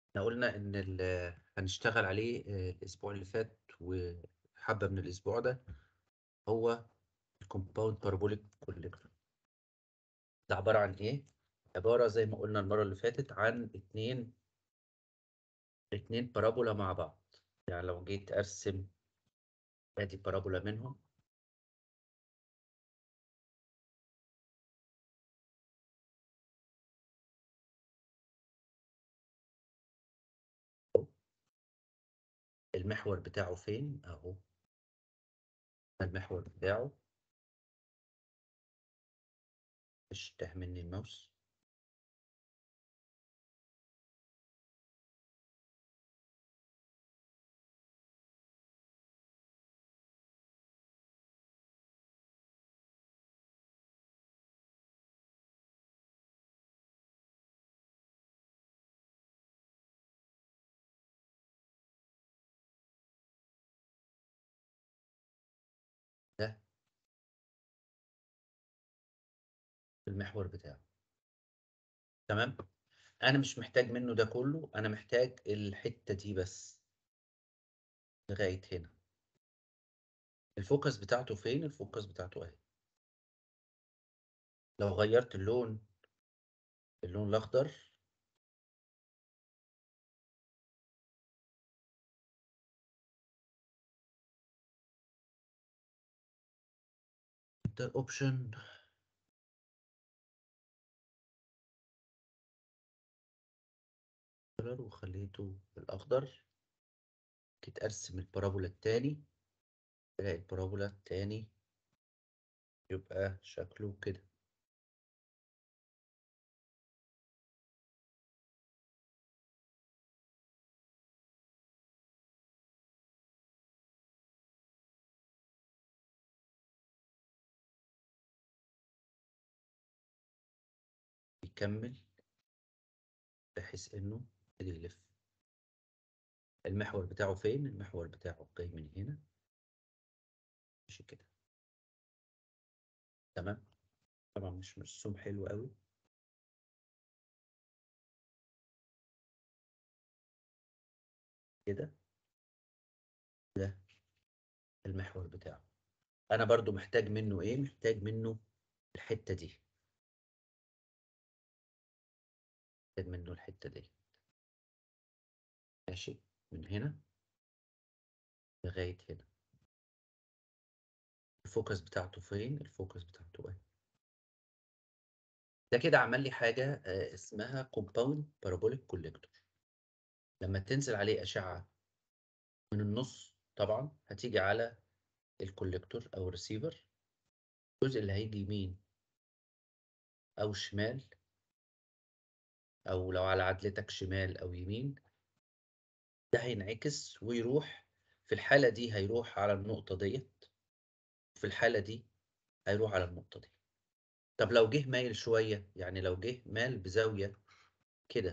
احنا قلنا ان ال- هنشتغل عليه آه، الاسبوع اللي فات وحبة من الاسبوع ده هو الكومباوند بارابوليك كوليكتور ده عبارة عن ايه عبارة زي ما قلنا المرة اللي فاتت عن اتنين اتنين بارابولا مع بعض يعني لو جيت ارسم ادي بارابولا منهم المحور بتاعه فين اهو المحور بتاعه مش تاه مني الماوس ده المحور بتاعه تمام انا مش محتاج منه ده كله انا محتاج الحتة دي بس لغاية هنا الفوكس بتاعته فين الفوكس بتاعته اهي لو غيرت اللون اللون الاخضر ده اوبشن وخليته بالاخضر جيت ارسم البارابولا التاني الاقي البارابولا التاني يبقى شكله كده يكمل بحيث انه يبتدي يلف المحور بتاعه فين المحور بتاعه جاي من هنا ماشي كده تمام طبعا مش مرسوم حلو قوي كده ده المحور بتاعه انا برضو محتاج منه ايه محتاج منه الحتة دي محتاج منه الحتة دي ماشي من هنا لغاية هنا الفوكس بتاعته فين الفوكس بتاعته اهي ده كده عمل لي حاجة آه، اسمها كومباوند بارابوليك كوليكتور لما تنزل عليه أشعة من النص طبعا هتيجي على الكوليكتور أو الريسيفر الجزء اللي هيجي يمين أو شمال أو لو على عدلتك شمال أو يمين ده هينعكس ويروح في الحالة دي هيروح على النقطة ديت في الحالة دي هيروح على النقطة دي طب لو جه مايل شوية يعني لو جه مال بزاوية كده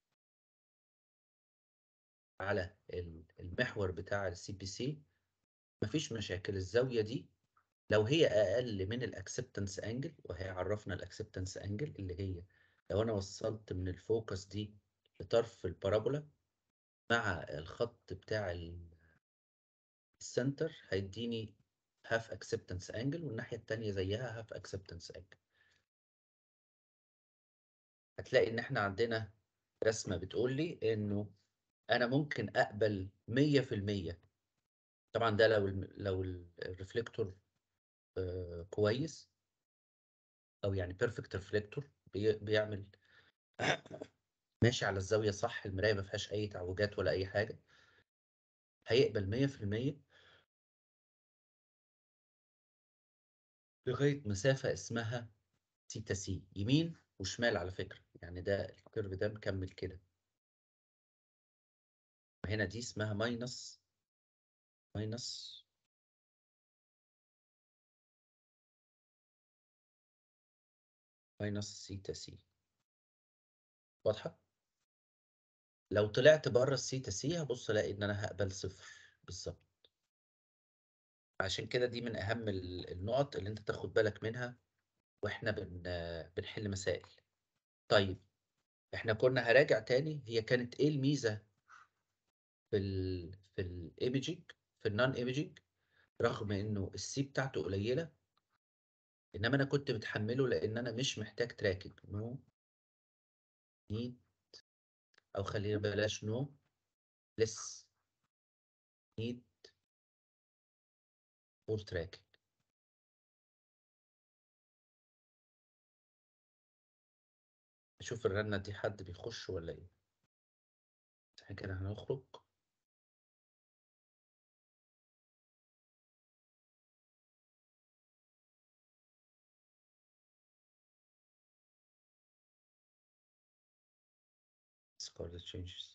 على ال- المحور بتاع السي بي سي مفيش مشاكل الزاوية دي لو هي أقل من الأكسبتنس أنجل وهي عرفنا الأكسبتنس أنجل اللي هي لو أنا وصلت من الفوكس دي لطرف البارابولا مع الخط بتاع ال- السنتر هيديني هاف اكسبتنس انجل والناحية التانية زيها هاف اكسبتنس انجل هتلاقي ان احنا عندنا رسمة بتقول لي انه انا ممكن اقبل 100% طبعا ده لو الم- لو الريفلكتور كويس او يعني بيرفكت ريفلكتور بيعمل ماشي على الزاوية صح المراية ما فيهاش اي تعوجات ولا اي حاجة هيقبل 100% لغاية مسافة اسمها سيتا سي يمين وشمال على فكرة يعني ده الكيرف ده مكمل كده هنا دي اسمها ماينس ماينس ماينس سيتا سي واضحة؟ لو طلعت بره السيتا سي هبص الاقي ان انا هقبل صفر بالظبط عشان كده دي من اهم ال- النقط اللي انت تاخد بالك منها واحنا بن بنحل مسائل طيب احنا كنا هراجع تاني هي كانت ايه الميزه في ال في الايميجينج في النون ايميجينج رغم انه السي بتاعته قليله انما انا كنت متحمله لان انا مش محتاج تراكنج نو نيد او خلينا بلاش نو لس نيد فور تراكنج اشوف الرنه دي حد بيخش ولا ايه احنا كده هنخرج score the changes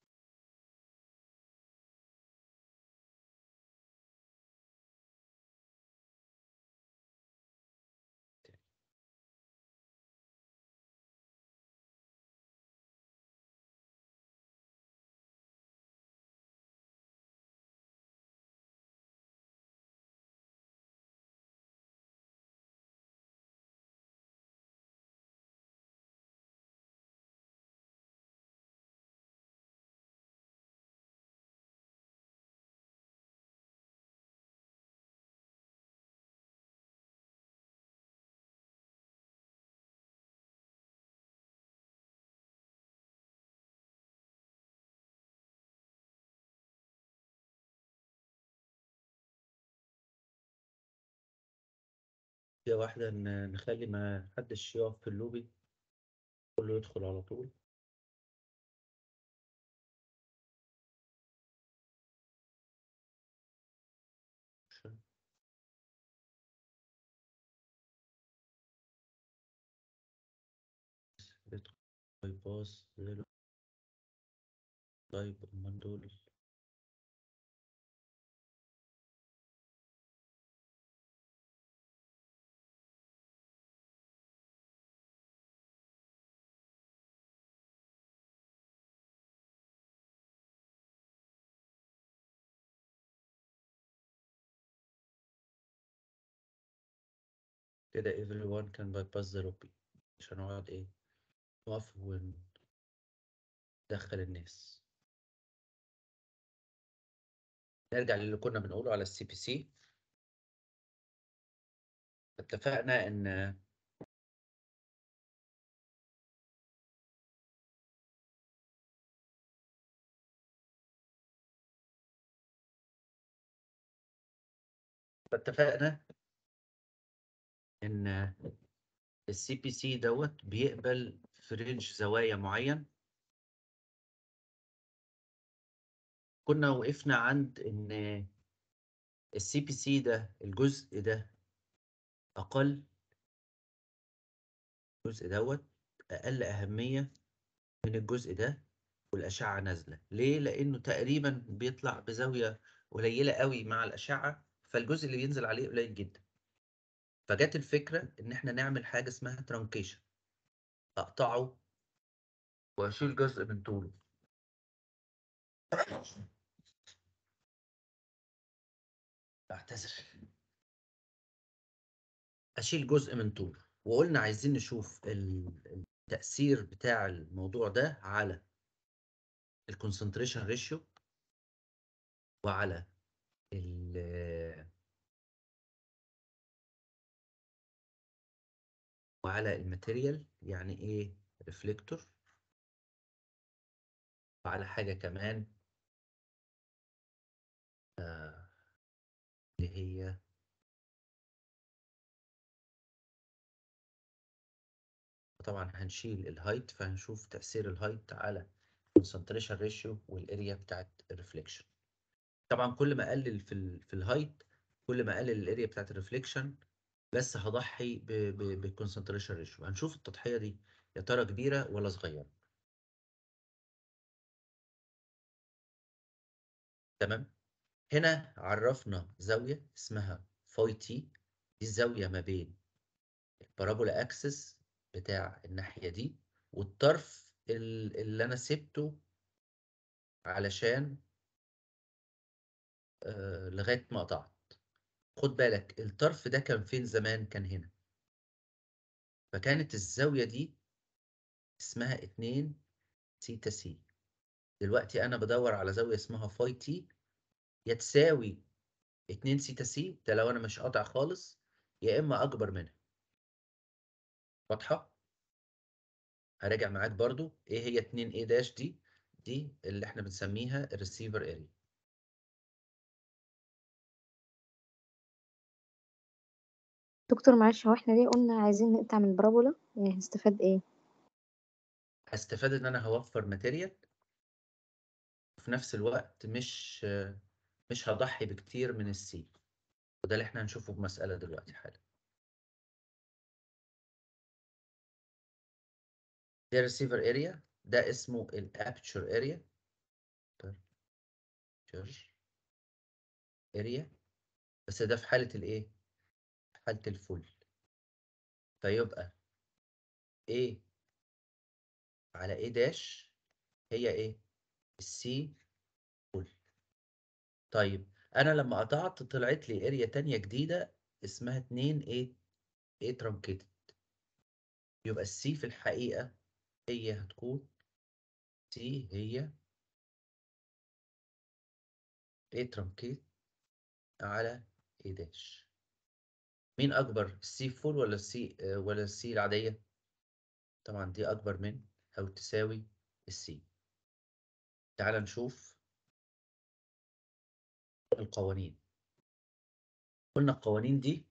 هي واحدة إن نخلي ما حدش يقف في اللوبي كله يدخل على طول باي باس زيرو طيب أمال دول كده everyone can bypass the lobby عشان نقعد ايه نقف وندخل الناس نرجع للي كنا بنقوله على السي بي سي اتفقنا ان فاتفقنا ان السي بي سي دوت بيقبل في رينج زوايا معين كنا وقفنا عند ان السي بي سي ده الجزء ده اقل الجزء دوت اقل اهميه من الجزء ده والاشعه نازله ليه لانه تقريبا بيطلع بزاويه قليله قوي مع الاشعه فالجزء اللي بينزل عليه قليل جدا فجت الفكره ان احنا نعمل حاجه اسمها ترانكيشن اقطعه واشيل جزء من طوله اعتذر اشيل جزء من طوله وقلنا عايزين نشوف التأثير بتاع الموضوع ده على الكونسنتريشن ريشيو وعلى ال وعلى الماتيريال يعني ايه ريفليكتور وعلى حاجة كمان آه اللي هي طبعا هنشيل الهايت فهنشوف تأثير الهايت على concentration ratio والاريا بتاعت الريفليكشن طبعا كل ما اقلل في ال في الهايت كل ما اقلل الاريا بتاعت الريفليكشن بس هضحي بالكونسنتريشن ريشيو هنشوف التضحيه دي يا ترى كبيره ولا صغيره تمام هنا عرفنا زاويه اسمها فاي تي دي الزاويه ما بين البارابولا اكسس بتاع الناحيه دي والطرف اللي انا سبته علشان آه لغايه ما قطعت خد بالك الطرف ده كان فين زمان كان هنا فكانت الزاويه دي اسمها 2 سيتا سي دلوقتي انا بدور على زاويه اسمها فاي تي يا تساوي 2 سيتا سي ده لو انا مش قاطع خالص يا اما اكبر منها واضحه هراجع معاك برضو ايه هي 2 ايه داش دي دي اللي احنا بنسميها الريسيفر اريا دكتور معلش هو احنا ليه قلنا عايزين نقطع من البرابولا يعني هنستفاد ايه هستفاد ان انا هوفر ماتيريال وفي نفس الوقت مش مش هضحي بكتير من السي وده اللي احنا هنشوفه بمسألة دلوقتي حالا ده الريسيفر اريا ده اسمه الابتشر اريا اريا بس ده في حالة الايه في حالة الفل فيبقى ايه على ايه داش هي ايه السي فل طيب انا لما قطعت طلعت لي اريا تانية جديدة اسمها 2 ايه ايه ترانكيتد يبقى السي في الحقيقة هي هتكون سي هي ايه ترانكيت على ايه داش مين اكبر السي فول ولا السي ولا السي العادية طبعا دي اكبر من او تساوي السي تعال نشوف القوانين قلنا القوانين دي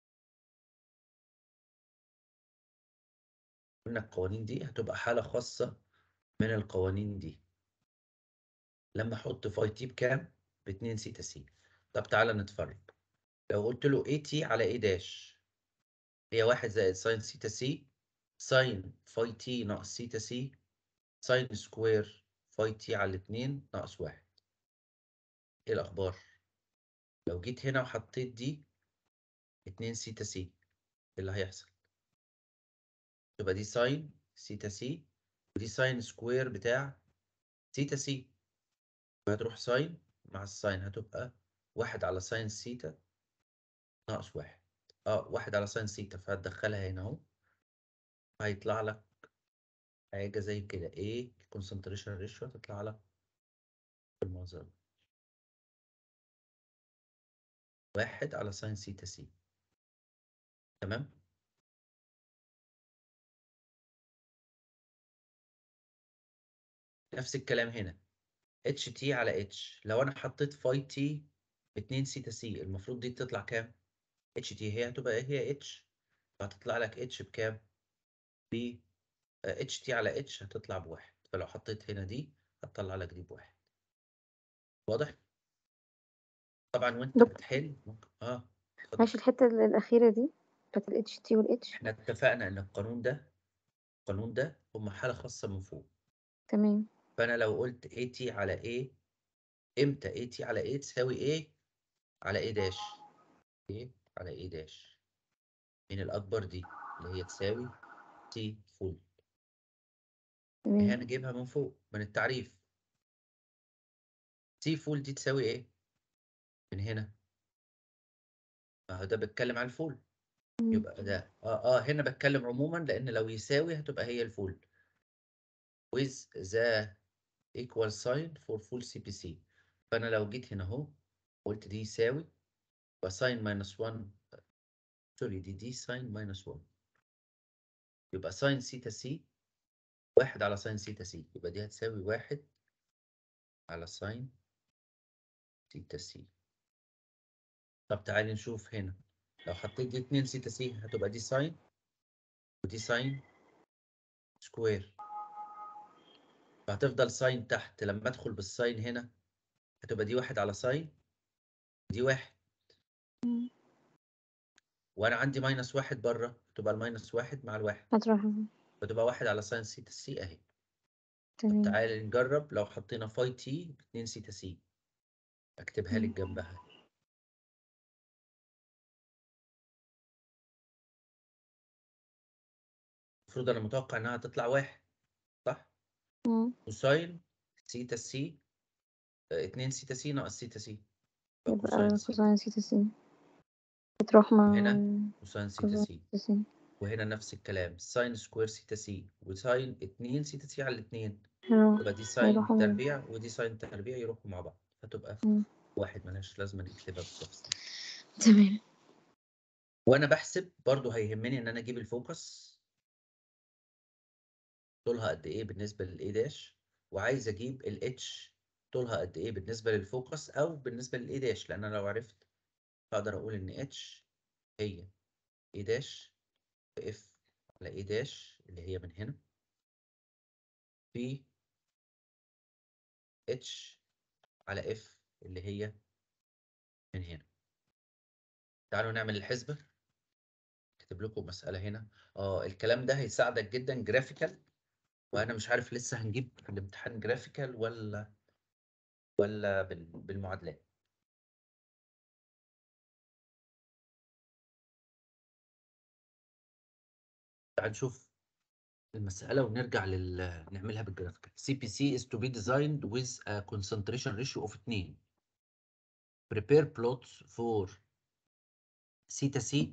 قلنا القوانين دي هتبقى حالة خاصة من القوانين دي لما احط فاي تي بكام ب 2 سيتا سي طب تعالى نتفرج لو قلت له اي تي على اي داش هي واحد زائد ساين سيتا سي ساين فاي تي ناقص سيتا سي ساين سكوير فاي تي على الاتنين ناقص واحد ايه الاخبار لو جيت هنا وحطيت دي اتنين سيتا سي ايه اللي هيحصل تبقى دي ساين سيتا سي ودي ساين سكوير بتاع سيتا سي هتروح ساين مع الساين هتبقى واحد على ساين سيتا ناقص واحد اه واحد على ساين سيتا فهتدخلها هنا اهو هيطلع لك حاجة زي كده ايه الكونسنتريشن ريشيو هتطلع لك بالمنظر ده واحد على ساين سيتا سي تمام نفس الكلام هنا اتش تي على اتش لو انا حطيت فاي تي ب 2 سيتا سي المفروض دي تطلع كام اتش تي هي هتبقى هي اتش فهتطلع لك اتش بكام ب اتش تي على اتش هتطلع بواحد فلو حطيت هنا دي هتطلع لك دي بواحد واضح طبعا وانت دكتور. بتحل ممكن اه اتفضل. ماشي الحتة الأخيرة دي بتاعت ال HT وال H احنا اتفقنا ان القانون ده القانون ده هم حالة خاصة من فوق تمام فانا لو قلت AT على A امتى AT على A تساوي A على A داش A على A داش من الأكبر دي اللي هي تساوي T فول هي تمام هنجيبها من فوق من التعريف T فول دي تساوي ايه من هنا ما هو ده بتكلم على الفول مم. يبقى ده اه اه هنا بتكلم عموما لان لو يساوي هتبقى هي الفول with the equal sign for full CPC فانا لو جيت هنا اهو قلت دي يساوي يبقى sin minus 1 سوري دي دي sin minus 1 يبقى sin سيتا سي واحد على sin سيتا سي يبقى دي هتساوي واحد على sin سيتا سي طب تعالي نشوف هنا لو حطيت دي 2 سيتا سي هتبقى دي ساين ودي ساين سكوير فهتفضل ساين تحت لما ادخل بالساين هنا هتبقى دي واحد على ساين ودي واحد مم. وانا عندي ماينس واحد بره تبقى الماينس واحد مع الواحد هتروح فتبقى واحد على ساين سيتا سي اهي تمام تعالي نجرب لو حطينا فاي تي ب 2 سيتا سي اكتبها لك جنبها المفروض انا متوقع انها تطلع واحد صح مم. كوساين سيتا سي 2 سيتا سي ناقص سيتا سي يبقى يبقى كوساين سيتا كوساين سيتا سي بتروح مع هنا كوساين سيتا كوساين سي سيتا سي وهنا نفس الكلام ساين سكوير سيتا سي وساين 2 سيتا سي على الاثنين اه يبقى دي ساين هيروحوا من- تربيع ودي ساين تربيع يروحوا مع بعض فتبقى في مم. واحد ملهاش لازمه نكتبها بالتفصيل تمام وانا بحسب برضو هيهمني ان انا اجيب الفوكس طولها قد ايه بالنسبه للاي داش وعايز اجيب الاتش طولها قد ايه بالنسبه للفوكس او بالنسبه للاي داش لان انا لو عرفت اقدر اقول ان اتش هي اي داش في اف على اي داش اللي هي من هنا في اتش على اف اللي هي من هنا تعالوا نعمل الحسبة اكتب لكم مسألة هنا اه الكلام ده هيساعدك جدا جرافيكال وانا مش عارف لسه هنجيب في الامتحان جرافيكال ولا ولا بال- بالمعادلات تعال نشوف المسألة ونرجع لل نعملها بالجرافيكال CPC is to be designed with a concentration ratio of 2 prepare plots for theta C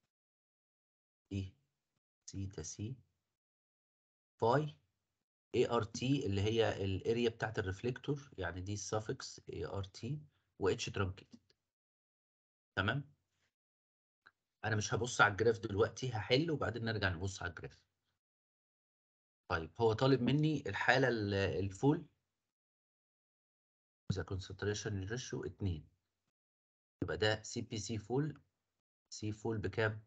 دي theta C phi ART اللي هي الاريا بتاعت الريفليكتور يعني دي suffix ART و H truncated تمام انا مش هبص على الجراف دلوقتي هحل وبعدين نرجع نبص على الجراف طيب هو طالب مني الحالة ال- الفول the concentration ratio 2 يبقى ده سي بي سي فول سي فول بكام؟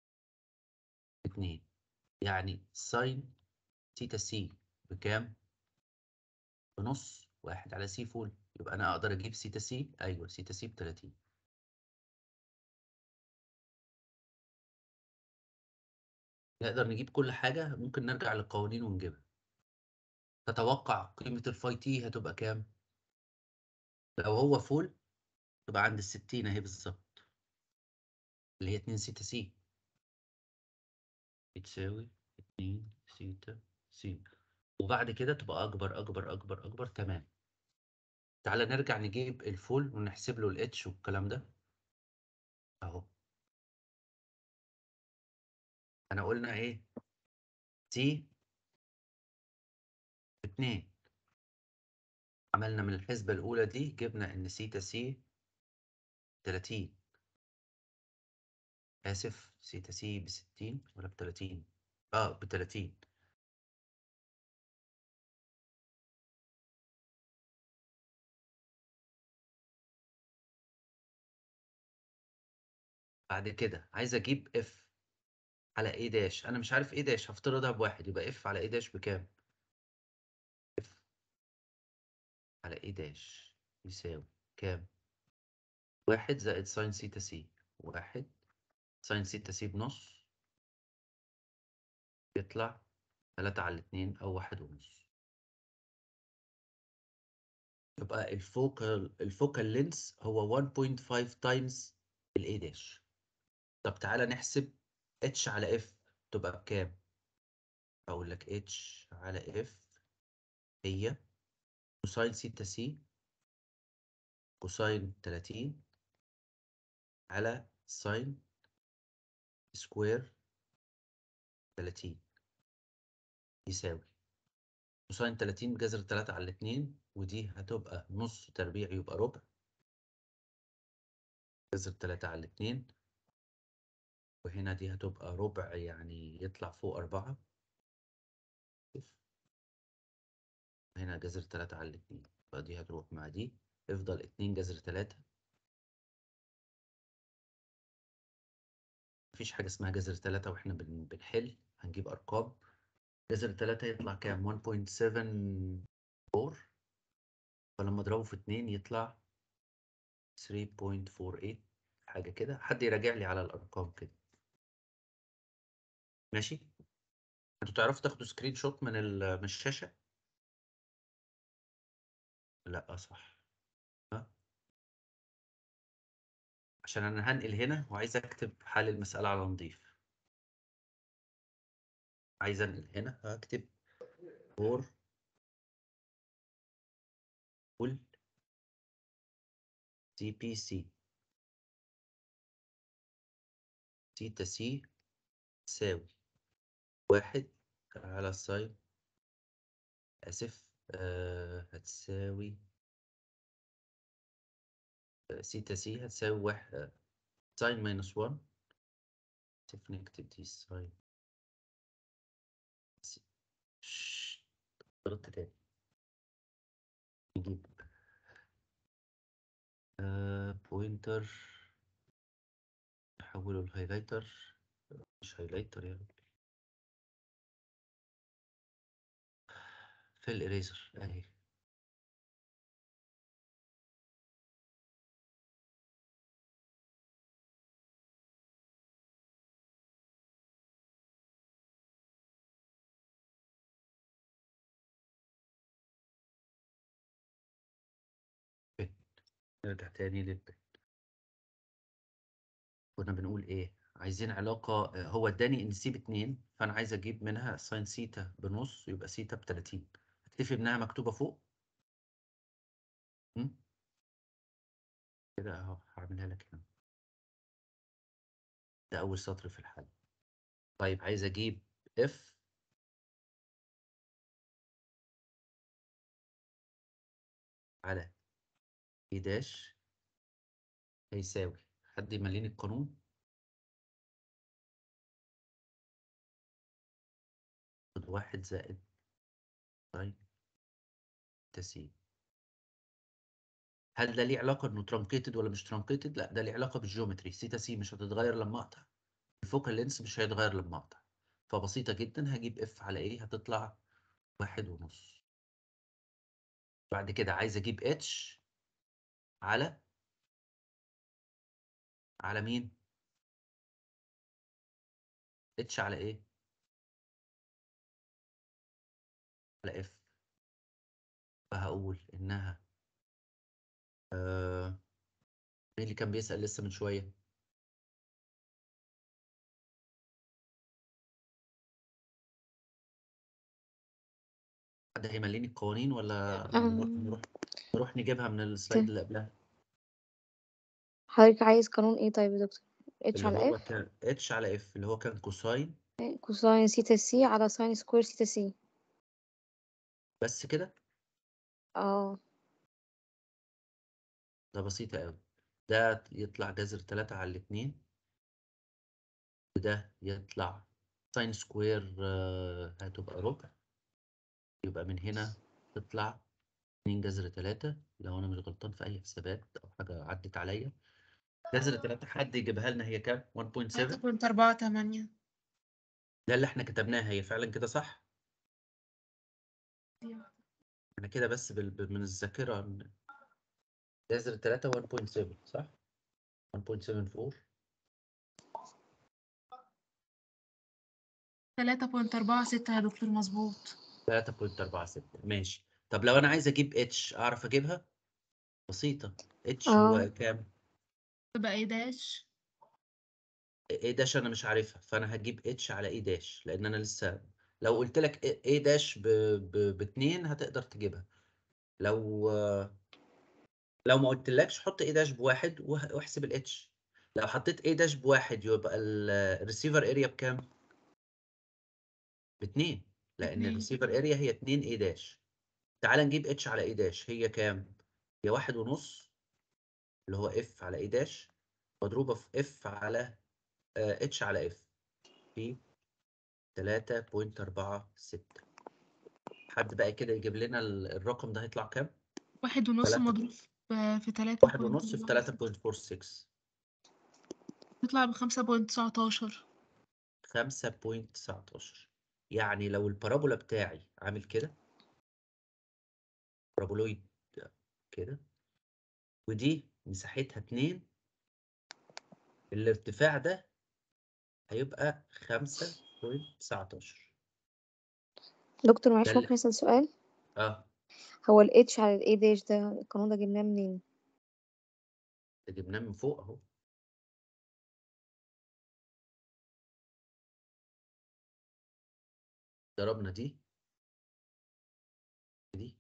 2 يعني ساين تيتا سي بكام؟ بنص واحد على سي فول يبقى انا اقدر اجيب سيتا سي ايوه سيتا سي ب 30 نقدر نجيب كل حاجة ممكن نرجع للقوانين ونجيبها تتوقع قيمة الفاي تي هتبقى كام؟ لو هو فول تبقى عند الستين اهي بالظبط اللي هي 2 سيتا سي بتساوي 2 سيتا سي وبعد كده تبقى اكبر اكبر اكبر اكبر تمام تعالى نرجع نجيب الفول ونحسب له الاتش والكلام ده اهو انا قلنا ايه تي اتنين عملنا من الحسبة الأولى دي جبنا إن سيتا سي تلاتين آسف سيتا سي بستين ولا بتلاتين اه بتلاتين بعد كده عايز أجيب اف على ايه داش أنا مش عارف ايه داش هفترضها بواحد يبقى اف على ايه داش بكام اف على ايه داش يساوي كام واحد زائد ساين سيتا سي واحد ساين سيتا سي بنص يطلع تلاتة على الاتنين أو واحد ونص يبقى الفوكال الفوكال لينس هو 1.5 تايمز الاي داش طب تعالى نحسب اتش على اف تبقى بكام اقول لك اتش على اف هي كوساين سيتا سي كوساين 30 على ساين سكوير 30 يساوي كوساين 30 بجذر 3 على 2 ودي هتبقى نص تربيع يبقى ربع جذر 3 على 2 وهنا دي هتبقى ربع يعني يطلع فوق أربعة هنا جذر 3 على 2 فدي هتروح مع دي يفضل 2 جذر 3 مفيش حاجة اسمها جذر 3 واحنا بن- بنحل هنجيب أرقام جذر 3 يطلع كام 1.74 فلما اضربه في 2 يطلع 3.48 حاجة كده حد يراجع لي على الأرقام كده ماشي انتوا تعرفوا تاخدوا سكرين شوت من ال- من الشاشة لا صح ها عشان انا هنقل هنا وعايز اكتب حل المسألة على نضيف عايز انقل هنا هكتب فور فول سي بي سي تيتا سي تساوي واحد على ساين آسف آه هتساوي آه، سيتا سي هتساوي واحد ساين ماينس 1 كيف نكتب دي ساين غلطت تاني نجيب آه بوينتر نحوله لهايلايتر مش هايلايتر يا ربي في الإريزر أهي فين؟ نرجع تاني للبن كنا بنقول ايه عايزين علاقة آه، هو اداني ان سي باتنين فانا عايز اجيب منها ساين سيتا بنص يبقى سيتا بتلاتين اكتفي انها مكتوبة فوق م? كده اهو هعملها لك هنا ده اول سطر في الحل طيب عايز اجيب اف على اي داش هيساوي حد يمليني القانون خد واحد زائد ساين تسعين هل ده ليه علاقة انه ترانكيتد ولا مش ترانكيتد؟ لا ده ليه علاقة بالجيومتري سيتا سي مش هتتغير لما اقطع الفوكال لينس مش هيتغير لما اقطع فبسيطة جدا هجيب اف على ايه هتطلع واحد ونص بعد كده عايز اجيب اتش على على مين؟ اتش على ايه؟ على اف فهقول انها آه... مين اللي كان بيسأل لسه من شوية؟ حد هيمليني القوانين ولا نروح أم، نروح نروح نجيبها من السلايد اللي قبلها حضرتك عايز قانون ايه طيب يا دكتور اتش اللي على هو اف كان اتش على اف اللي هو كان كوساين كوساين سيتا سي على ساين سكوير سيتا سي بس كده اه ده بسيطة قوي ده يطلع جذر تلاتة على الاتنين وده يطلع ساين سكوير آه، هتبقى ربع يبقى من هنا تطلع اتنين جذر تلاتة لو أنا مش غلطان في أي حسابات أو حاجة عدت عليا جذر تلاتة حد يجيبها لنا هي كام؟ 1.7 3.48 ده اللي احنا كتبناها هي فعلا كده صح؟ أنا كده بس بال... بال- من الذاكرة إن جذر تلاتة 1.7 صح؟ 1.74 3.46 يا دكتور مظبوط 3.46 ماشي طب لو انا عايز اجيب اتش اعرف اجيبها بسيطة اتش اه هو كام تبقى ايه داش ايه داش انا مش عارفها فانا هجيب اتش على ايه داش لان انا لسه لو قلت لك ايه داش ب... ب... باتنين هتقدر تجيبها لو لو ما قلتلكش حط ايه داش بواحد وه- واحسب الاتش لو حطيت ايه داش بواحد يبقى الريسيفر اريا بكام باتنين لان اتنين. الريسيفر اريا هي اتنين ايه داش تعال نجيب اتش على ايه داش هي كام هي واحد ونص اللي هو اف على اي داش مضروبة في اف على اتش على اف في 3.46 حد بقى كده يجيب لنا ال- الرقم ده هيطلع كام؟ واحد ونص تلاتة. مضروب في في تلاتة واحد ونص في 3.46 يطلع بخمسة بوينت تسعتاشر 5.19 يعني لو البارابولا بتاعي عامل كده بارابولويد كده ودي مساحتها 2 الارتفاع ده هيبقى 5.19 دكتور معلش ده اللي- ممكن اسال سؤال اه هو ال H على ال A داش ده القانون ده جبناه منين ده جبناه من فوق اهو ضربنا دي دي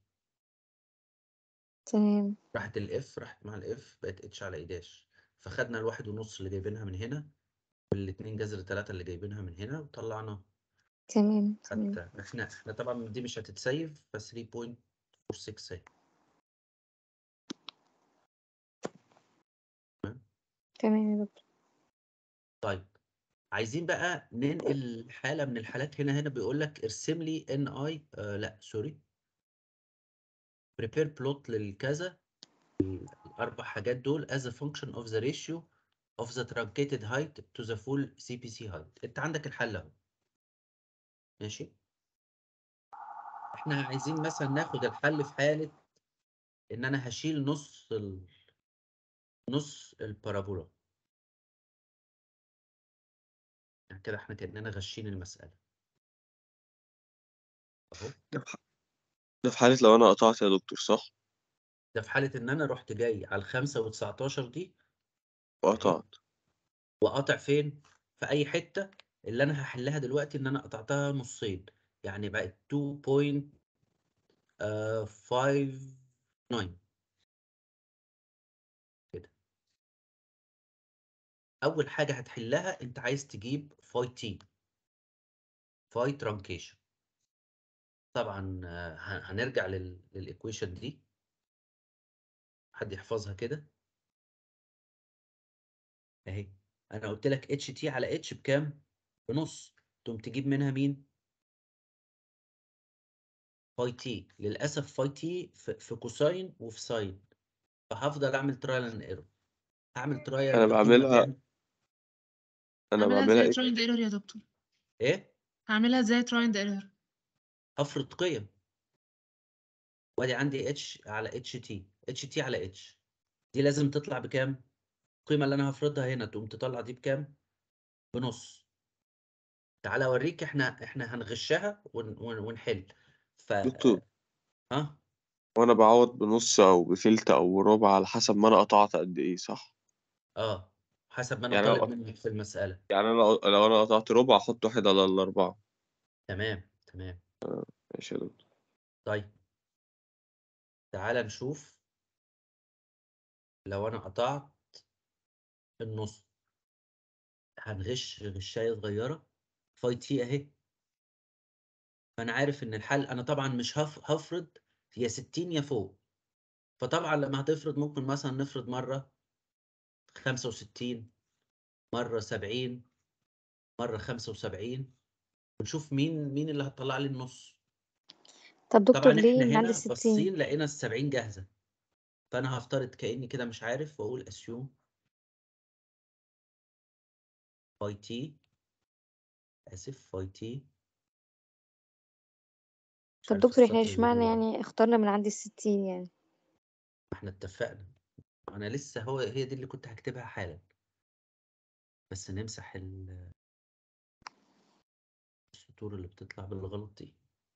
تمام راحت الاف راحت مع الاف بقت اتش على اي داش فخدنا الواحد ونص اللي جايبينها من هنا والاتنين جذر تلاتة اللي جايبينها من هنا وطلعنا تمام تمام حتى احنا احنا طبعا دي مش هتتسيف ف 3.46 اهي تمام يا دكتور طيب عايزين بقى ننقل حالة من الحالات هنا هنا بيقول لك ارسم لي ان اي آه لا سوري prepare plot للكذا الاربع حاجات دول as a function of the ratio of the truncated height to the full CPC height انت عندك الحل اهو ماشي احنا عايزين مثلا ناخد الحل في حالة ان انا هشيل نص ال... نص البارابولا يعني كده احنا كأننا غشين المسألة اهو ده في ح- ده في حالة لو أنا قطعت يا دكتور صح؟ ده في حالة ان انا رحت جاي على الخمسة وتسعتاشر دي وقطعت وقاطع فين في اي حتة اللي انا هحلها دلوقتي ان انا قطعتها نصين يعني بقت 2.59 كده اول حاجة هتحلها انت عايز تجيب فاي تي فاي ترانكيشن طبعا آه، ه- هنرجع لل... للايكويشن دي حد يحفظها كده اهي انا قلت لك اتش تي على اتش بكام بنص تقوم تجيب منها مين فاي تي للاسف فاي تي في, في كوساين وفي ساين فهفضل اعمل ترايل اند ايرور هعمل ترايل أنا بقيمة بعملها كام أنا هعملها بعملها زي إيه؟ ترايند ايرور يا دكتور ايه هعملها زي ترايند ايرور هفرض قيم وادي عندي اتش على اتش تي اتش تي على اتش دي لازم تطلع بكام القيمة اللي انا هفرضها هنا تقوم تطلع دي بكام بنص تعالى اوريك احنا احنا هنغشها ون ون ونحل ف دكتور ها وأنا بعوض بنص أو بتلت أو ربع على حسب ما أنا قطعت قد إيه صح؟ اه حسب ما انا يعني طالب أنا منك في المسألة يعني أنا لو أنا قطعت ربع أحط واحد على الأربعة تمام تمام ماشي يا دكتور طيب تعالى نشوف لو انا قطعت النص هنغش غشاية صغيرة فاي تي اهي فانا عارف ان الحل انا طبعا مش هف... هفرض يا 60 يا فوق فطبعا لما هتفرض ممكن مثلا نفرض مرة 65 مرة 70 مرة 75 ونشوف مين مين اللي هتطلع لي النص طب دكتور طبعا ليه احنا من عند هنا الستين باصين لقينا ال 70 جاهزة فانا هفترض كأني كده مش عارف واقول assume باي تي اسف باي تي مش طب عارف دكتور احنا السطر اللي اشمعنى جاي ده يعني اخترنا من عند الستين يعني احنا اتفقنا انا لسه هو هي دي اللي كنت هكتبها حالا بس نمسح ال- السطور اللي بتطلع بالغلط دي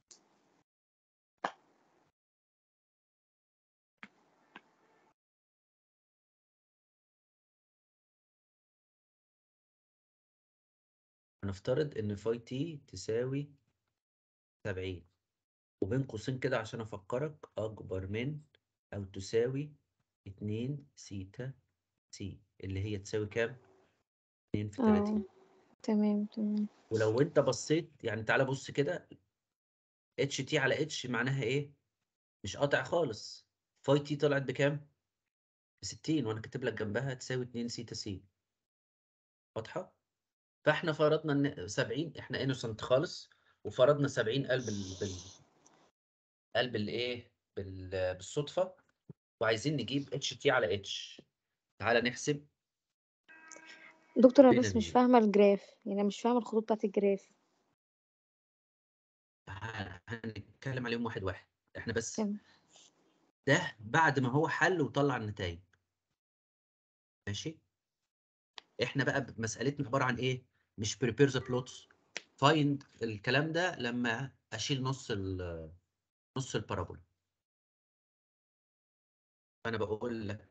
هنفترض ان فاي تي تساوي 70 وبين قوسين كده عشان افكرك اكبر من او تساوي 2 سيتا سي اللي هي تساوي كام 2 في 30 اه تمام تمام ولو انت بصيت يعني تعالى بص كده اتش تي على اتش معناها ايه مش قاطع خالص فاي تي طلعت بكام ب 60 وانا كاتب لك جنبها تساوي 2 سيتا سي واضحه فاحنا فرضنا ان 70 احنا انوسنت خالص وفرضنا 70 قلب ال... بال... قلب الايه بال... بالصدفه وعايزين نجيب اتش تي على اتش تعالى نحسب دكتور انا فين بس مش ال... فاهمة الجراف يعني أنا مش فاهمة الخطوط بتاعت الجراف ه- هنتكلم عليهم واحد واحد احنا بس تمام ده بعد ما هو حل وطلع النتائج ماشي احنا بقى مسألتنا عبارة عن ايه مش prepare the plots find الكلام ده لما اشيل نص ال نص البارابولا فانا بقول لك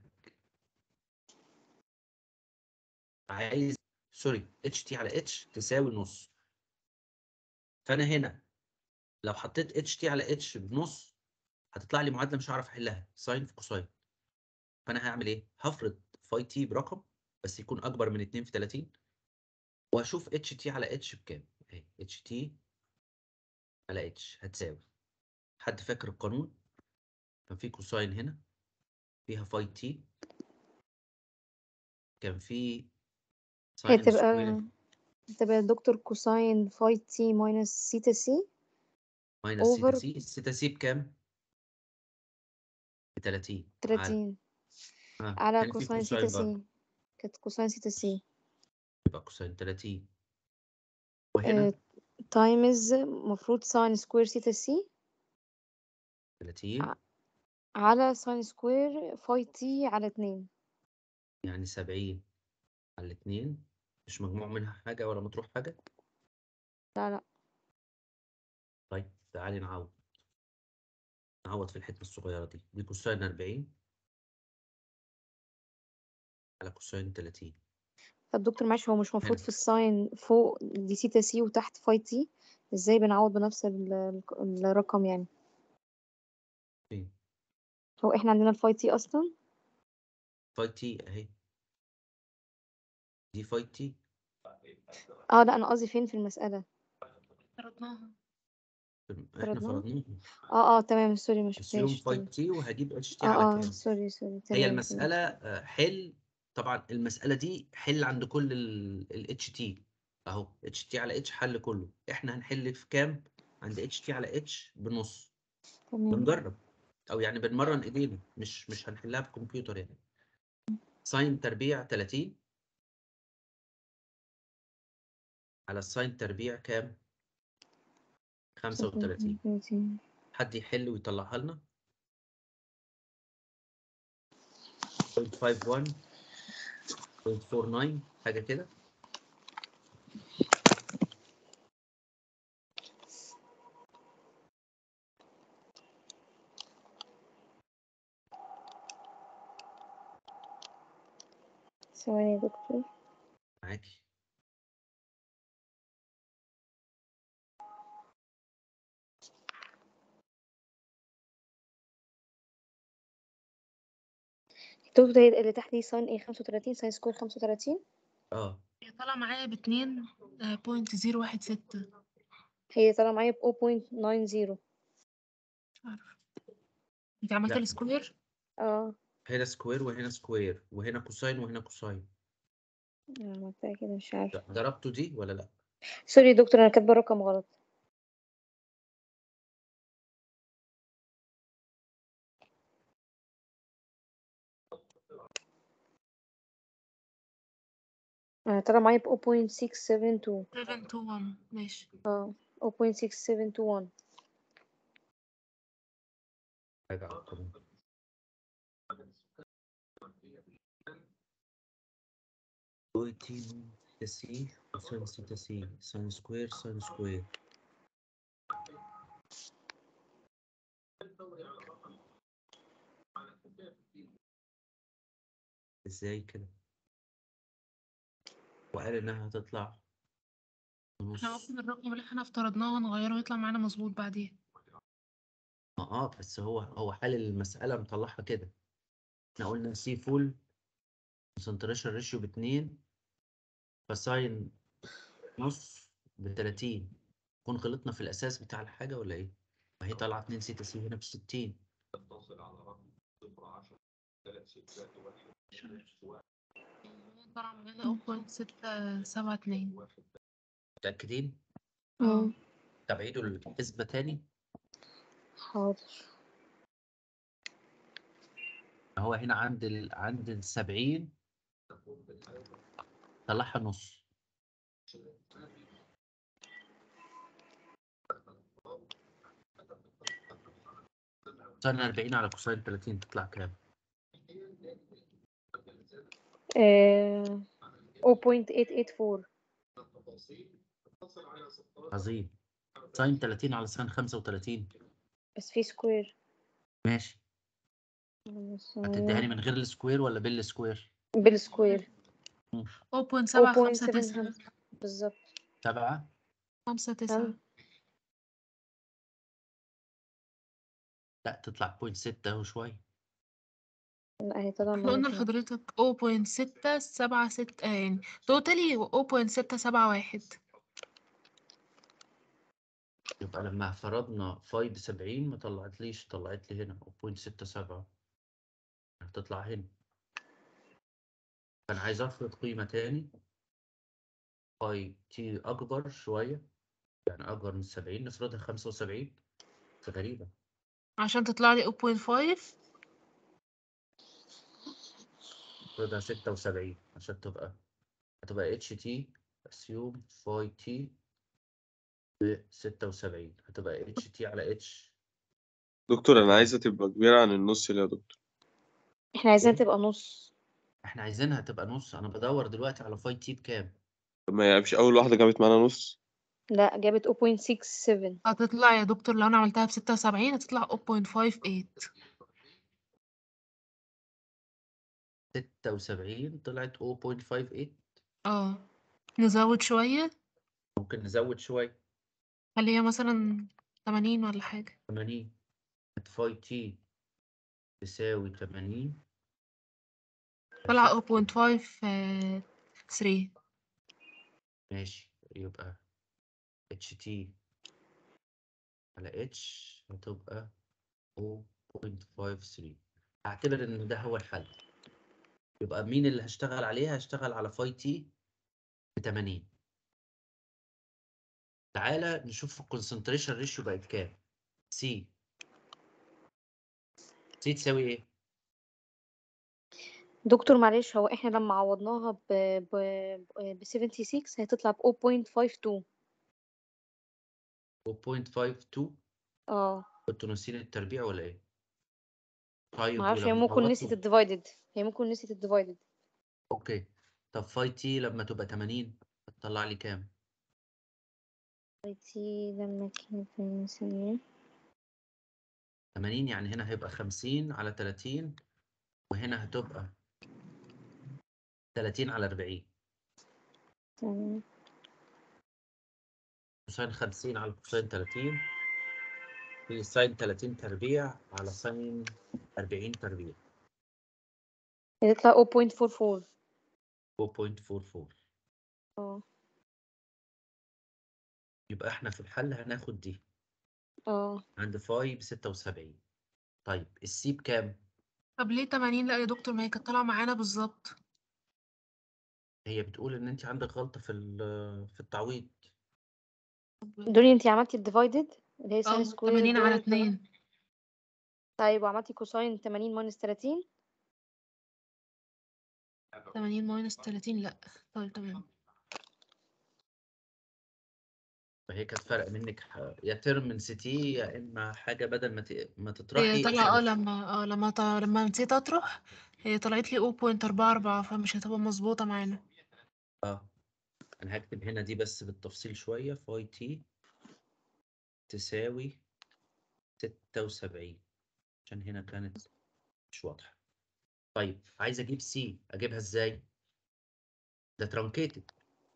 عايز سوري اتش تي على اتش تساوي نص فانا هنا لو حطيت اتش تي على اتش بنص هتطلع لي معادله مش هعرف احلها ساين في كوساين فانا هعمل ايه هفرض فاي تي برقم بس يكون اكبر من 2 في 30 واشوف اتش تي على اتش بكام اهي اتش تي على اتش هتساوي حد فاكر القانون كان في كوساين هنا فيها فاي تي كان في هي ساين تبقى سكوير تبقى دكتور كوساين فاي تي ماينس سيتا سي ماينس سيتا over- سي السيتا سي بكام؟ ب 30 على 30 آه. على هنا في كوساين سيتا كوساين برضه سي كانت كوساين سيتا سي يبقى كوساين 30 وهنا تايمز مفروض ساين سكوير سيتا سي 30 ع- على ساين سكوير فاي تي على اتنين يعني 70 على الاتنين مش مجموع منها حاجة ولا مطروح حاجة لا لا طيب تعالي نعوض نعوض في الحتة الصغيرة دي دي كوساين 40 على كوساين 30 طب دكتور معلش هو مش مفروض هنا. في الساين فوق دي سيتا سي وتحت فاي تي ازاي بنعوض بنفس ال- ال- الرقم يعني فين؟ هو احنا عندنا الفاي تي اصلا فاي تي اهي دي فاي تي اه لا انا قصدي فين في المسألة فرضناها احنا فرضناها؟ فرضناها اه اه تمام سوري ما اسيوم شفتهاش فاي تمام. تي وهجيب اتش تي اه على اه كام سوري سوري هي تمام تمام. المسألة آه، حل طبعا المسألة دي حل عند كل ال اتش تي اهو اتش تي على اتش حل كله احنا هنحل في كام عند اتش تي على اتش بنص تمام بنجرب او يعني بنمرن ايدينا مش مش هنحلها بكمبيوتر يعني ساين تربيع 30 على الساين تربيع كام 35 35. حد يحل ويطلعها لنا 0.51 0.49 حاجة كده ثواني يا دكتور معاكي دكتور هي اللي تحت دي ساين ايه 35 ساين سكوير 35 اه هي طالعة معايا باتنين آه، بوينت زيرو واحد ستة هي طالعة معايا ب 0.90 مش عارفة انت عملت لا. السكوير اه هنا سكوير وهنا سكوير وهنا كوساين وهنا كوساين أنا عملتها كده مش عارفة ضربته دي ولا لا سوري يا دكتور انا كاتبة الرقم غلط انا طالعة معايا ب 0.672 7 تو 1 ماشي اه 0.6721 حاجة على القانون بوينتين سي وساين ستة سي ساين سكوير ساين سكوير ازاي كده وقال انها هتطلع نص احنا ممكن الرقم اللي احنا افترضناه نغيره ويطلع معانا مظبوط بعدين اه بس هو هو حل المسألة مطلعها كده احنا قلنا سي فول concentration ريشيو باتنين فساين نص بتلاتين نكون غلطنا في الأساس بتاع الحاجة ولا إيه؟ ما هي طالعة اتنين سيتا سي هنا بستين طلع معانا 0.672 متأكدين؟ مم. طب عيدوا الحسبة تاني حاضر هو هنا عند ال... عند السبعين طلعها نص ساين 40 على كوساين 30 تطلع كام؟ آه 0.884 عظيم ساين 30 على ساين 35 بس في سكوير ماشي هتديها لي من غير السكوير ولا بالسكوير؟ بالسكوير 0.759 بالظبط سبعة 5 9 لا تطلع بوينت ستة وشوية لا هي طالعة احنا قلنا مرتين لحضرتك 0.676 آه يعني توتالي 0.671 يبقى لما فرضنا فاي ب 70 ما طلعتليش طلعت لي هنا 0.67 هتطلع هنا فانا عايز افرض قيمة تاني فاي تي اكبر شوية يعني اكبر من 70 نفرضها 75 بس غريبة عشان تطلع لي 0.5 نفرضها 76 عشان تبقى هتبقى اتش تي اسيوم فاي تي ب 76 هتبقى اتش تي على اتش دكتور انا عايزة تبقى كبيرة عن النص ليه يا دكتور احنا عايزينها إيه؟ تبقى نص احنا عايزينها تبقى نص انا بدور دلوقتي على فاي تي بكام طب ما هي مش اول واحدة جابت معانا نص لا جابت 0.67 هتطلع يا دكتور لو انا عملتها ب 76 هتطلع 0.58 76 طلعت 0.58 اه نزود شوية ممكن نزود شوية خليها مثلا 80 ولا حاجة 80 فاي تي تساوي 80 طلع ماشي 0.53 ماشي يبقى اتش تي على اتش هتبقى 0.53 هعتبر ان ده هو الحل يبقى مين اللي هشتغل عليها هشتغل على فاي تي ب 80 تعالى نشوف الكونسنتريشن ريشيو بقت كام سي سي تساوي ايه دكتور معلش هو احنا لما عوضناها ب ب ب 76 هتطلع ب 0.52 0.52 اه كنتوا ناسيين التربيع ولا ايه طيب معرفش هي ولما ممكن نسيت عوضتوا الديفايدد هي ممكن نسيت الديفايدد اوكي طب فاي تي لما تبقى 80 هتطلع لي كام تي لما كانت من ثانية 80 يعني هنا هيبقى 50 على 30 وهنا هتبقى 30 على 40 ثانية كوساين 50 على كوساين 30 في ساين 30 تربيع على ساين 40 تربيع هتطلع 0.44 4.44 اه يبقى احنا في الحل هناخد دي اه عند فاي ب 76 طيب السي بكام؟ طب ليه 80 لا يا دكتور ما هي كانت طالعة معانا بالظبط هي بتقول ان انت عندك غلطة في ال- في التعويض دولي انتي عملتي الديفايدد اللي هي ساين اه سكوير 80 على دول تمام. 2 طيب وعملتي كوساين 80 ماينس 30 80 ماينس 30 لا طيب تمام فهي كانت فارقة منك ح- يا ترم من سي تي يا اما حاجة بدل ما ت- ما هي تطرحي طالعة اه عشان لما اه لما ط... لما نسيت اطرح هي طلعت لي 0.44 فمش هتبقى مظبوطة معانا اه انا هكتب هنا دي بس بالتفصيل شوية فاي تي تساوي 76 عشان هنا كانت مش واضحة طيب عايز اجيب سي اجيبها ازاي ده ترانكيتد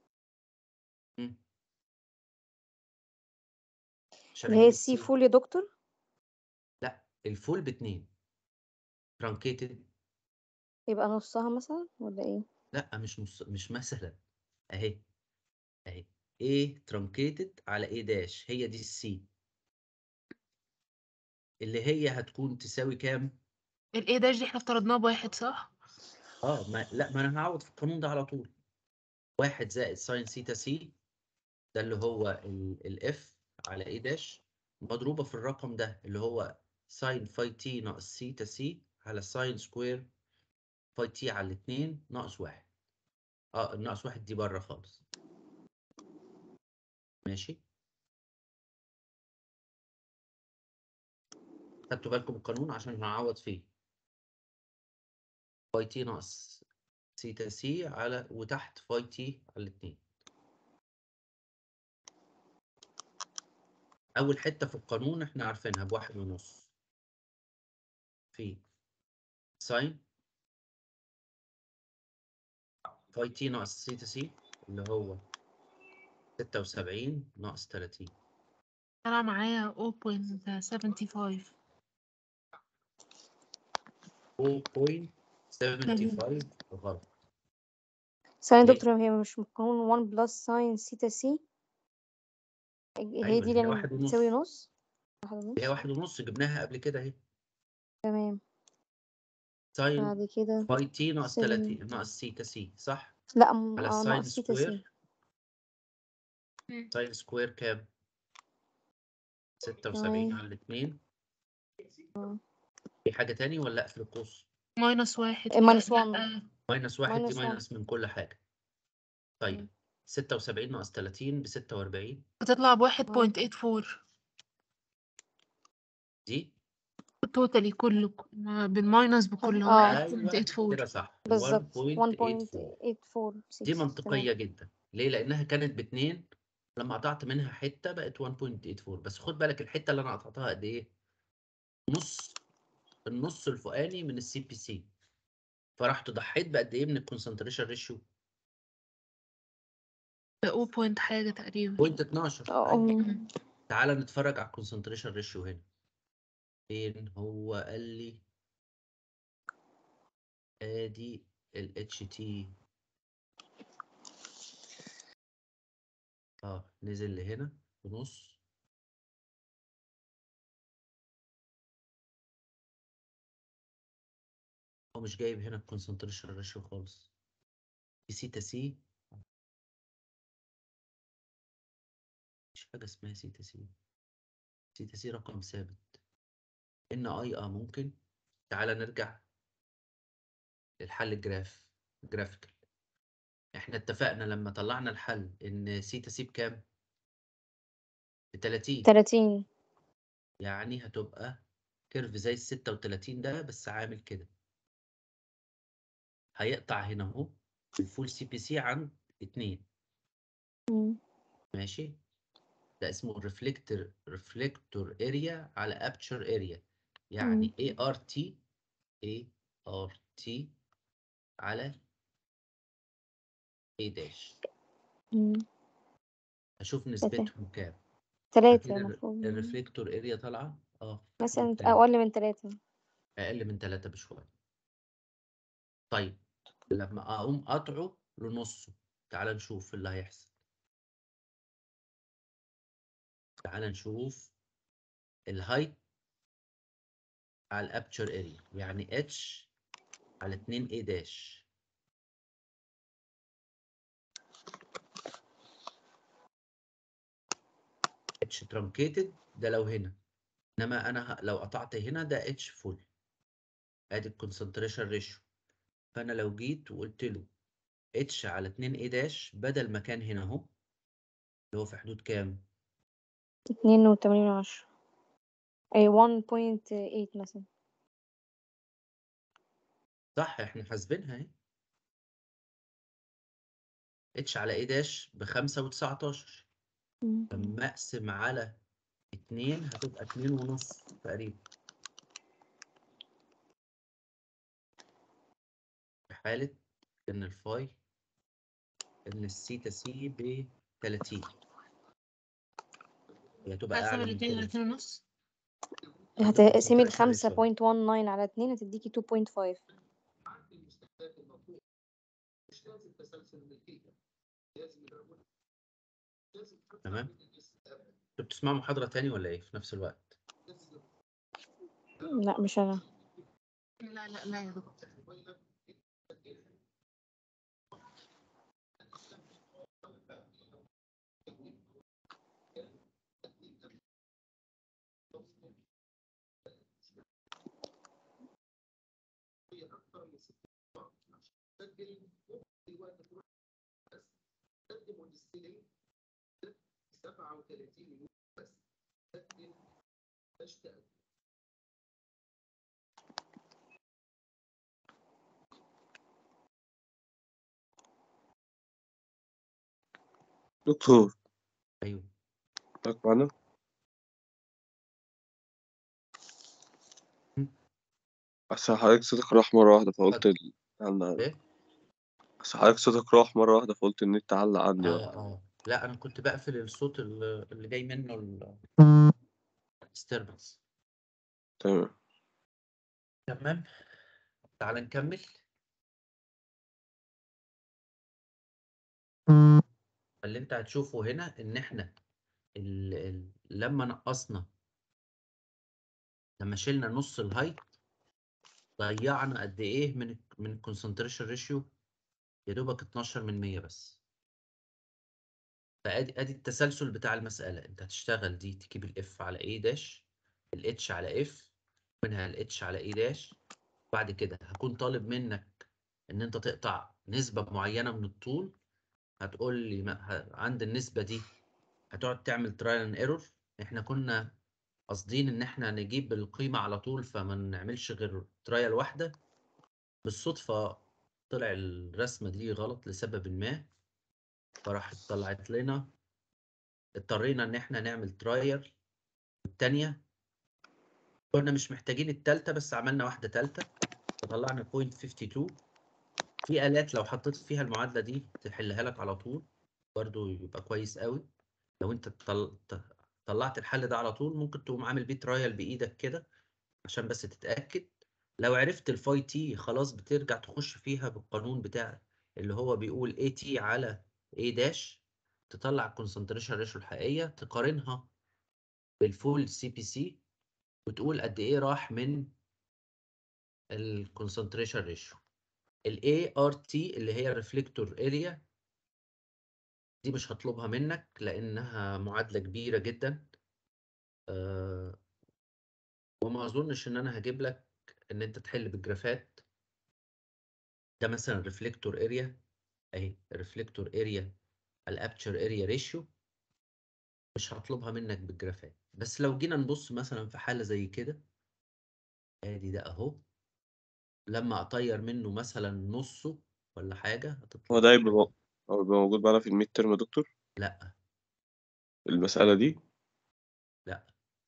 عشان اللي هي اجيب السي السي فول يا دكتور لا الفول باتنين ترانكيتد يبقى نصها مثلا ولا ايه لا مش نص مش مثلا اهي اهي A ترانكيتد على A داش هي دي السي اللي هي هتكون تساوي كام الايه داش دي احنا افترضناها بواحد صح؟ اه ما لا ما انا هعوض في القانون ده على طول واحد زائد ساين سيتا سي ده اللي هو الاف على اي داش مضروبة في الرقم ده اللي هو ساين فاي تي ناقص سيتا سي على ساين سكوير فاي تي على الاتنين ناقص واحد اه الناقص واحد دي بره خالص ماشي خدتوا بالكم القانون عشان هنعوض فيه فاي تي ناقص سيتا سي على وتحت فاي تي على الاتنين أول حتة في القانون إحنا عارفينها بواحد ونص في ساين فاي تي ناقص سيتا سي اللي هو ستة وسبعين ناقص تلاتين طلع معايا 0.75 0.75 غلط ثانية ليه؟ دكتور هي مش مكون 1 بلس ساين سيتا سي هي أيوة دي اللي هي اللي واحد ونص بتساوي نص واحد هي ونص واحد ونص جبناها قبل كده اهي تمام ساين بعد كده باي تي ناقص سين 30 ناقص سيتا سي صح لا م- على اه الساين ناقص سيتا سي سكوير مم. ساين سكوير كام 76 تمام على الاثنين اه في حاجة تاني ولا اقفل القوس ماينس واحد ماينس لا 1 ماينس واحد دي ماينس 1 ماينس من كل حاجة طيب 76 ناقص 30 ب 46 بتطلع بواحد اه بوينت ايت فور دي توتالي كله ما بالماينس بكله هو اه واحد بوينت ايت ايوه فور كده صح بالظبط 1.84 1.846 دي تمام منطقية جدا ليه؟ لأنها كانت باتنين لما قطعت منها حتة بقت 1.84 بس خد بالك الحتة اللي أنا قطعتها قد إيه؟ نص النص الفوقاني من السي بي سي فرحت ضحيت بقد إيه من الكونسنتريشن ريشيو؟ او بوينت حاجة تقريبا بوينت 12 اه أيوة مم. تعالى نتفرج على الكونسنتريشن ريشيو هنا فين هو قال لي ادي ال اتش تي اه نزل لهنا في نص هو مش جايب هنا الكونسنتريشن ريشيو خالص في سيتا سي مش حاجة اسمها سيتا سي سيتا سي رقم ثابت ان اي اه ممكن تعالى نرجع للحل الجراف جرافيكال احنا اتفقنا لما طلعنا الحل ان سيتا سي بكام؟ ب 30 30 يعني هتبقى كيرف زي ال 36 ده بس عامل كده هيقطع هنا اهو الفول سي بي سي عند 2 مم. ماشي ده اسمه ريفلكتور ريفلكتور اريا على ابتشر اريا يعني مم. اي ار تي اي ار تي على اي داش مم. اشوف تلاتة نسبتهم كام تلاتة فكده المفروض مم. الريفلكتور اريا طالعه اه مثلا جدا أقل من تلاتة اقل من 3 بشويه طيب لما اقوم قطعه لنصه تعال نشوف اللي هيحصل تعال نشوف الهايت على الابتشر اريا يعني اتش على 2 اي داش اتش ترانكيتد ده لو هنا انما انا ه- لو قطعت هنا ده اتش فول ادي الكونسنتريشن ريشيو فانا لو جيت وقلت له اتش على 2 اي داش بدل ما كان هنا اهو اللي هو في حدود كام اتنين وتمانين عشرة أي 1.8 مثلا صح احنا حاسبينها اهي اتش على اي داش بخمسة وتسعتاشر مم. لما اقسم على اتنين هتبقى اتنين ونص تقريبا في حالة ان الفاي ان السيتا سي ب 30 هي هتبقى هقسم اعلى من الاتنين كده الاتنين ونص هتقسمي concentration الخمسة ratio. بوينت وان ناين على اتنين هتديكي 2.5 تمام انتوا بتسمعوا محاضرة تاني ولا ايه في نفس الوقت لا مش أنا لا لا لا يا دكتور دكتور ايوه حضرتك معانا بس حضرتك صوتك راح مرة واحدة فقلت ال... علق ايه بس حضرتك صوتك راح مرة واحدة فقلت النت علق عندي اه بقى اه لا انا كنت بقفل الصوت اللي اللي جاي منه ال disturbance تمام تمام تعال نكمل اللي انت هتشوفه هنا ان احنا ال... ال... لما نقصنا لما شلنا نص الهايت ضيعنا قد ايه من ال- من الكونسنتريشن ريشيو يا دوبك 12 من 100 بس فادي ادي التسلسل بتاع المساله انت هتشتغل دي تجيب الاف على اي داش الاتش على اف منها الاتش على اي داش بعد كده هكون طالب منك ان انت تقطع نسبه معينه من الطول هتقول لي ما- ه- عند النسبه دي هتقعد تعمل ترايل اند ايرور احنا كنا قاصدين ان احنا نجيب القيمه على طول فما نعملش غير ترايل واحده بالصدفه طلع الرسمه دي غلط لسبب ما فراحت طلعت لنا اضطرينا ان احنا نعمل ترايل التانية كنا مش محتاجين التالتة بس عملنا واحدة تالتة فطلعنا 0.52 في آلات لو حطيت فيها المعادلة دي تحلها لك على طول برضو يبقى كويس قوي لو انت طل... ط- طلعت الحل ده على طول ممكن تقوم عامل بيه ترايل بإيدك كده عشان بس تتأكد لو عرفت الفاي تي خلاص بترجع تخش فيها بالقانون بتاع اللي هو بيقول اي تي على اي داش تطلع الكونسنتريشن ريشيو الحقيقية تقارنها بالفول سي بي سي وتقول قد ايه راح من الكونسنتريشن ريشيو الاي ار تي اللي هي الريفلكتور اريا دي مش هطلبها منك لانها معادله كبيره جدا أه وما اظنش ان انا هجيب لك ان انت تحل بالجرافات ده مثلا ريفلكتور اريا اهي ريفلكتور اريا الابتشر اريا ريشيو مش هطلبها منك بالجرافات بس لو جينا نبص مثلا في حاله زي كده ادي ده اهو لما اطير منه مثلا نصه ولا حاجه هو هتطلع ده يبقى مو- هو يبقى موجود معانا في الميد ترم يا دكتور لا المسألة دي لا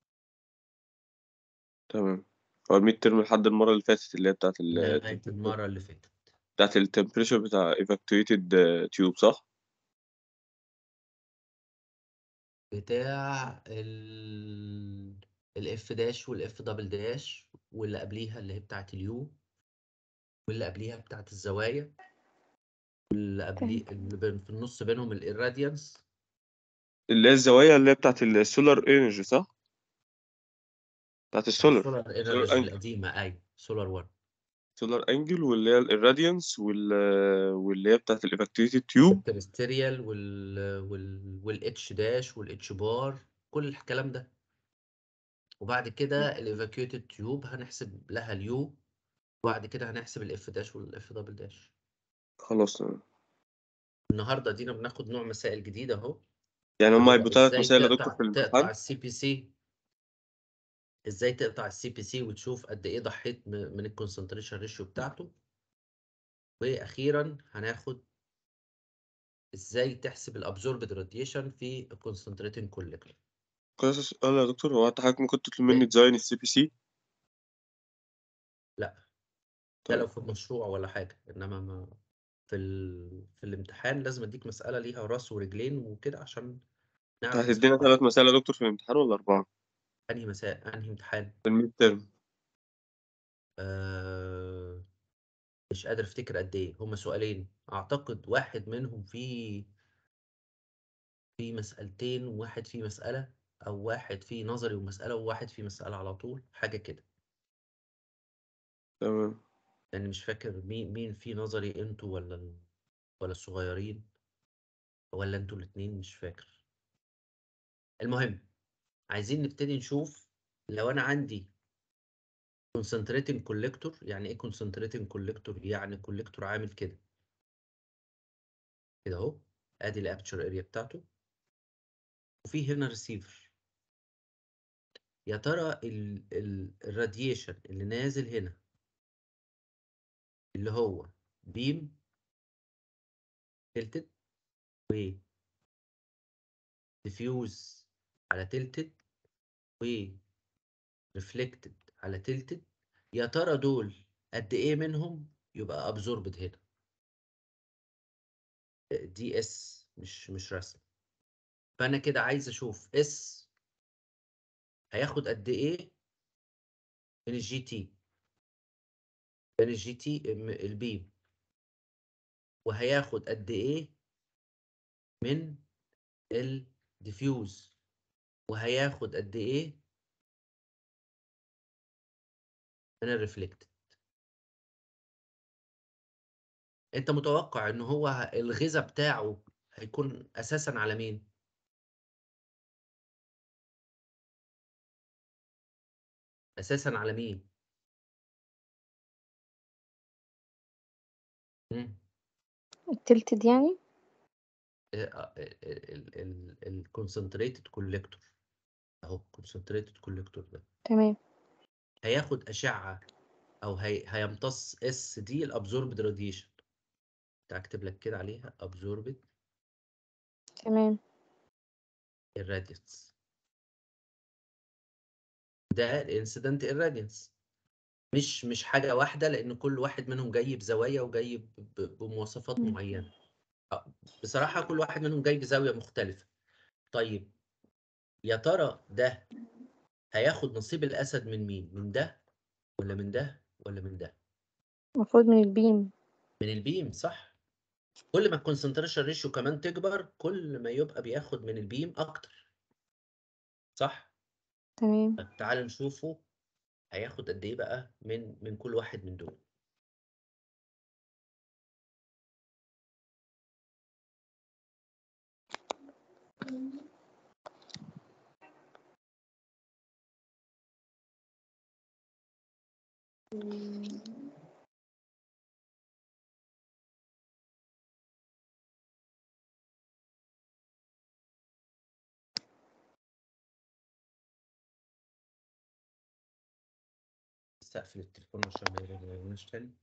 تمام هو الميد ترم لحد المرة اللي فاتت اللي هي بتاعت ال لغايه المره اللي فاتت بتاعت التمبريتشر بتاع evacuated تيوب صح؟ بتاع ال الاف داش والاف دبل داش واللي قبليها اللي هي بتاعت اليو واللي قبليها بتاعت الزوايا واللي قبليه اللي بين- في النص بينهم الirradiance اللي هي الزوايا اللي هي بتاعت السولار انرجي صح؟ بتاعت السولار السولار سولار انرجي انجل القديمه ايوه سولار 1 سولار انجل واللي هي الراديانس وال واللي هي بتاعت الايفاكتويتد تيوب الترستيريال وال وال والاتش داش والاتش بار كل الكلام ده وبعد كده الايفاكيوتد تيوب هنحسب لها اليو وبعد كده هنحسب الاف داش والاف دبل داش خلاص تمام النهارده دينا بناخد نوع مسائل جديده اهو يعني هما وهو هيبقوا ثلاث ازاي مسائل يا تقطع دكتور في تقطع الامتحان السي بي سي ازاي تقطع السي بي سي وتشوف قد ايه ضحيت م- من الكونسنتريشن ريشيو بتاعته واخيرا هناخد ازاي تحسب الابزوربد راديشن في الكونسنتريتنج كولكتور كويس سؤال يا دكتور هو انت حضرتك ممكن تطلب مني ديزاين السي بي سي لا ده طيب لو في مشروع ولا حاجه انما ما في ال... في الامتحان لازم اديك مساله ليها راس ورجلين وكده عشان نعرف هتدينا نصحح ثلاث مسائل يا دكتور في الامتحان ولا أربعة؟ انهي مسائل انهي امتحان في الميد ترم آه... مش قادر افتكر قد ايه هما سؤالين اعتقد واحد منهم فيه في مسألتين وواحد فيه مسألة او واحد فيه نظري ومسألة وواحد فيه مسألة على طول حاجة كده تمام يعني مش فاكر مين مين فيه نظري انتوا ولا ال... ولا الصغيرين ولا انتوا الاتنين مش فاكر المهم عايزين نبتدي نشوف لو انا عندي concentrating collector يعني ايه concentrating collector يعني collector عامل كده كده اهو ادي الابتشر اريا بتاعته وفي هنا ريسيفر يا ترى الراديشن اللي نازل هنا اللي هو بيم تلتد و ديفيوز على تلتد و ريفلكتد على تلتد يا ترى دول قد ايه منهم يبقى ابزوربد هنا دي اس مش مش رسم فانا كده عايز اشوف اس هياخد قد ايه من الجي تي بين الجي تي البيم وهياخد قد ايه من الديفيوز وهياخد قد ايه من الريفلكتد انت متوقع ان هو ه- الغذاء بتاعه هيكون اساسا على مين اساسا على مين مم. التلتد يعني الكونسنتريتد كوليكتور اهو كونسنتريتد كوليكتور ده تمام هياخد اشعه او هي... هيمتص اس دي الابزوربد راديشن اكتب لك كده عليها absorbed تمام irradiance ده الانسيدنت irradiance مش مش حاجة واحدة لأن كل واحد منهم جاي بزوايا وجاي ب- ب- بمواصفات مم. معينة آه، بصراحة كل واحد منهم جاي بزاوية مختلفة طيب يا ترى ده هياخد نصيب الأسد من مين؟ من ده ولا من ده ولا من ده؟ المفروض من البيم من البيم صح؟ كل ما الكونسنتريشن ريشيو كمان تكبر كل ما يبقى بياخد من البيم أكتر صح؟ تمام طب تعال نشوفه هياخد قد ايه بقى من من كل واحد من دول بس اقفل التليفون عشان ما يرنش تاني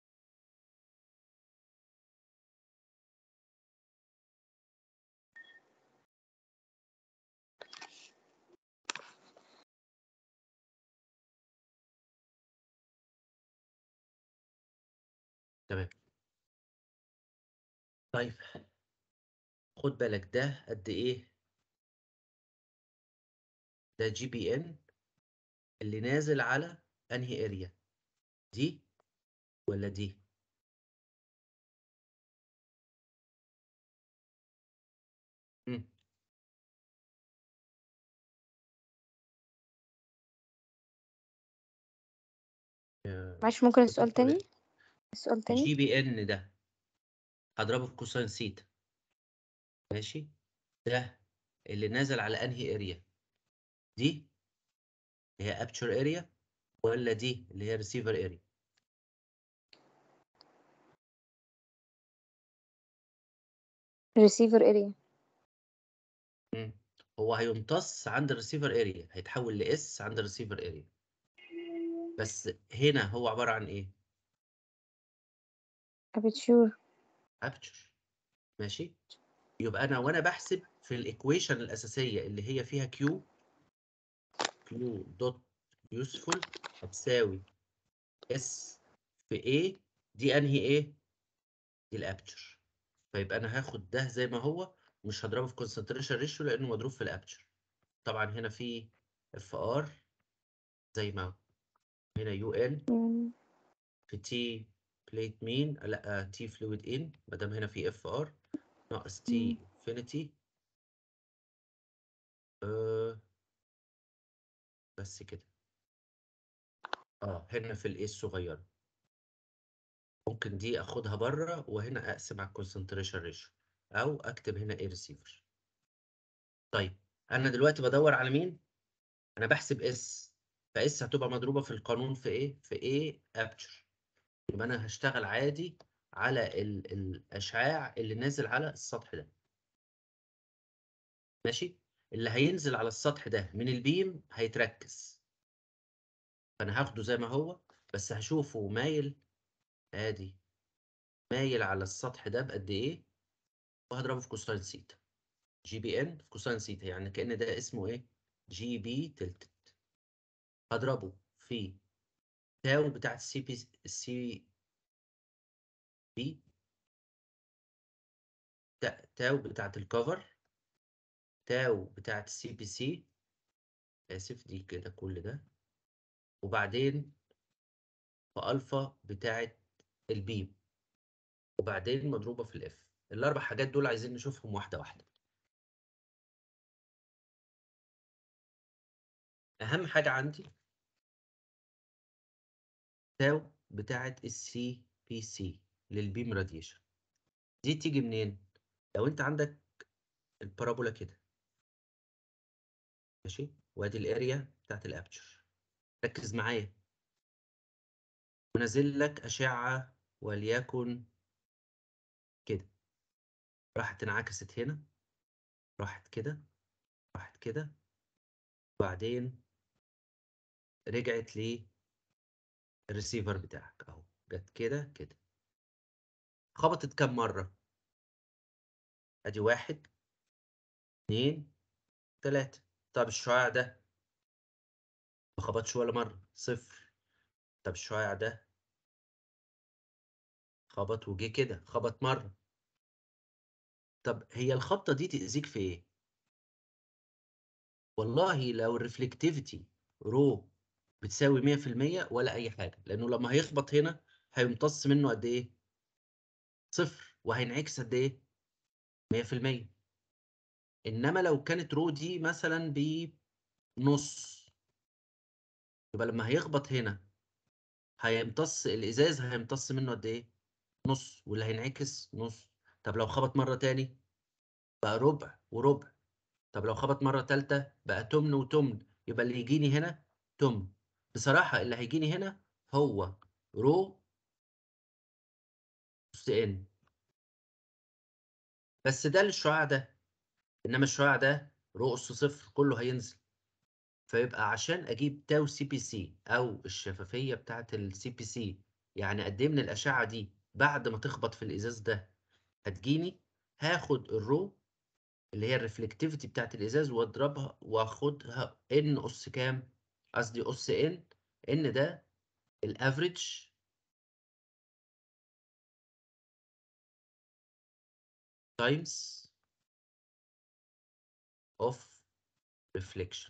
تمام طيب خد بالك ده قد ايه ده جي بي ان اللي نازل على انهي اريا دي ولا دي مم. يا معلش ممكن السؤال دكتور تاني السؤال تاني الجي بي ان ده هضربه في كوساين سيتا ماشي ده اللي نازل على انهي اريا دي اللي هي ابتشر اريا ولا دي اللي هي ريسيفر اريا ريسيفر اريا هو هيمتص عند الريسيفر اريا هيتحول لاس عند الريسيفر اريا بس هنا هو عباره عن ايه ابيتشور ابتشر ماشي يبقى انا وانا بحسب في الايكويشن الاساسيه اللي هي فيها كيو كيو دوت يوسفول هتساوي اس في ايه دي انهي ايه دي الابتشر فيبقى انا هاخد ده زي ما هو مش هضربه في كونسنتريشن ريشيو لانه مضروب في الابتشر طبعا هنا في اف ار زي ما هو هنا يو ان يعني في تي بليت مين لا تي فلويد ان ما دام هنا في اف ار ناقص تي انفينيتي أه بس كده اه هنا في الايه الصغيره ممكن دي اخدها بره وهنا اقسم على الكونسنتريشن ريشيو او اكتب هنا ايه ريسيفر طيب انا دلوقتي بدور على مين انا بحسب اس فاس هتبقى مضروبه في القانون في ايه في ايه ابتشر يبقى انا هشتغل عادي على ال الاشعاع اللي نازل على السطح ده ماشي اللي هينزل على السطح ده من البيم هيتركز فانا هاخده زي ما هو بس هشوفه مايل ادي مايل على السطح ده بقد ايه وهضربه في كوساين سيتا جي بي ان في كوساين سيتا يعني كأن ده اسمه ايه جي بي تلتت هضربه في تاو بتاعت السي بي السي بي تا- تاو بتاعت الكفر تاو بتاعت السي بي سي اسف دي كده كل ده وبعدين في الفا بتاعه البيم وبعدين مضروبه في الاف الاربع حاجات دول عايزين نشوفهم واحده واحده اهم حاجه عندي تاو بتاعه السي بي سي للبيم راديشن دي تيجي منين لو انت عندك البارابولا كده ماشي وادي الاريا بتاعت الابتشر ركز معايا ونازل لك اشعه وليكن كده راحت انعكست هنا راحت كده راحت كده وبعدين رجعت للريسيفر بتاعك اهو جت كده كده خبطت كام مرة؟ ادي واحد اتنين تلاتة طب الشعاع ده ما خبطش ولا مرة صفر طب الشعاع ده خبط وجه كده خبط مرة طب هي الخبطة دي تأذيك في ايه؟ والله لو الريفلكتيفيتي رو بتساوي 100% ولا أي حاجة لأنه لما هيخبط هنا هيمتص منه قد إيه؟ صفر وهينعكس قد إيه؟ 100% إنما لو كانت رو دي مثلا بنص يبقى لما هيخبط هنا هيمتص الإزاز هيمتص منه قد إيه؟ نص واللي هينعكس نص طب لو خبط مرة تاني بقى ربع وربع طب لو خبط مرة تالتة بقى تمن وتمن يبقى اللي يجيني هنا تمن بصراحة اللي هيجيني هنا هو رو أس إن بس ده للشعاع ده إنما الشعاع ده رو أس صفر كله هينزل فيبقى عشان أجيب تاو سي بي سي أو الشفافية بتاعت السي بي سي يعني قد إيه من الأشعة دي بعد ما تخبط في الإزاز ده هتجيني هاخد الرو اللي هي الريفلكتيفيتي بتاعت الازاز واضربها واخدها ان اس كام قصدي اس ان ان ده الافريج تايمز اوف ريفليكشن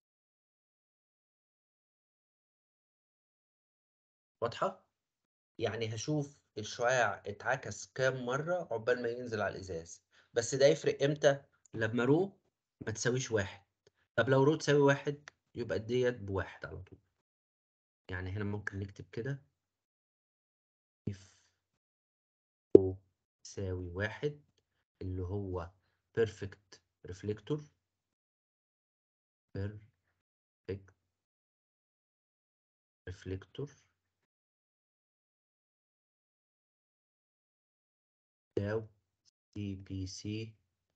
واضحه يعني هشوف الشعاع اتعكس كام مره عقبال ما ينزل على الازاز بس ده يفرق امتى لما رو ما تساويش واحد طب لو رو تساوي واحد يبقى ديت بواحد على طول يعني هنا ممكن نكتب كده if رو تساوي واحد اللي هو perfect reflector perfect reflector تساوي سي بي سي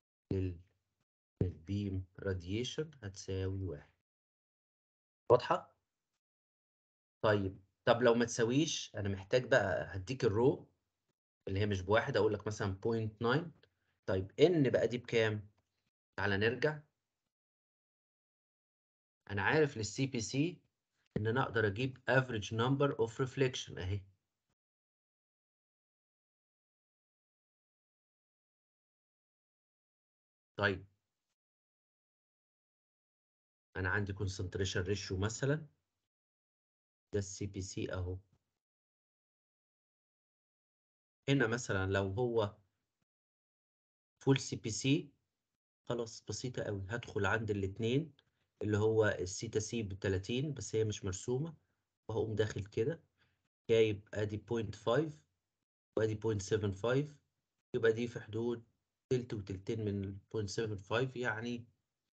للبيم راديشن هتساوي واحد واضحة؟ طيب طب لو ما تساويش أنا محتاج بقى هديك الرو اللي هي مش بواحد أقول لك مثلا 0.9 طيب إن بقى دي بكام؟ تعالى نرجع أنا عارف للسي بي سي إن أنا أقدر أجيب average number of reflection أهي طيب انا عندي concentration ratio مثلا ده السي بي سي اهو هنا مثلا لو هو فول سي بي سي خلاص بسيطة قوي هدخل عند الاتنين اللي هو السيتا سي ب 30 بس هي مش مرسومة وهقوم داخل كده جايب ادي 0.5 وادي 0.75 يبقى دي في حدود تلت وتلتين من 0.75 يعني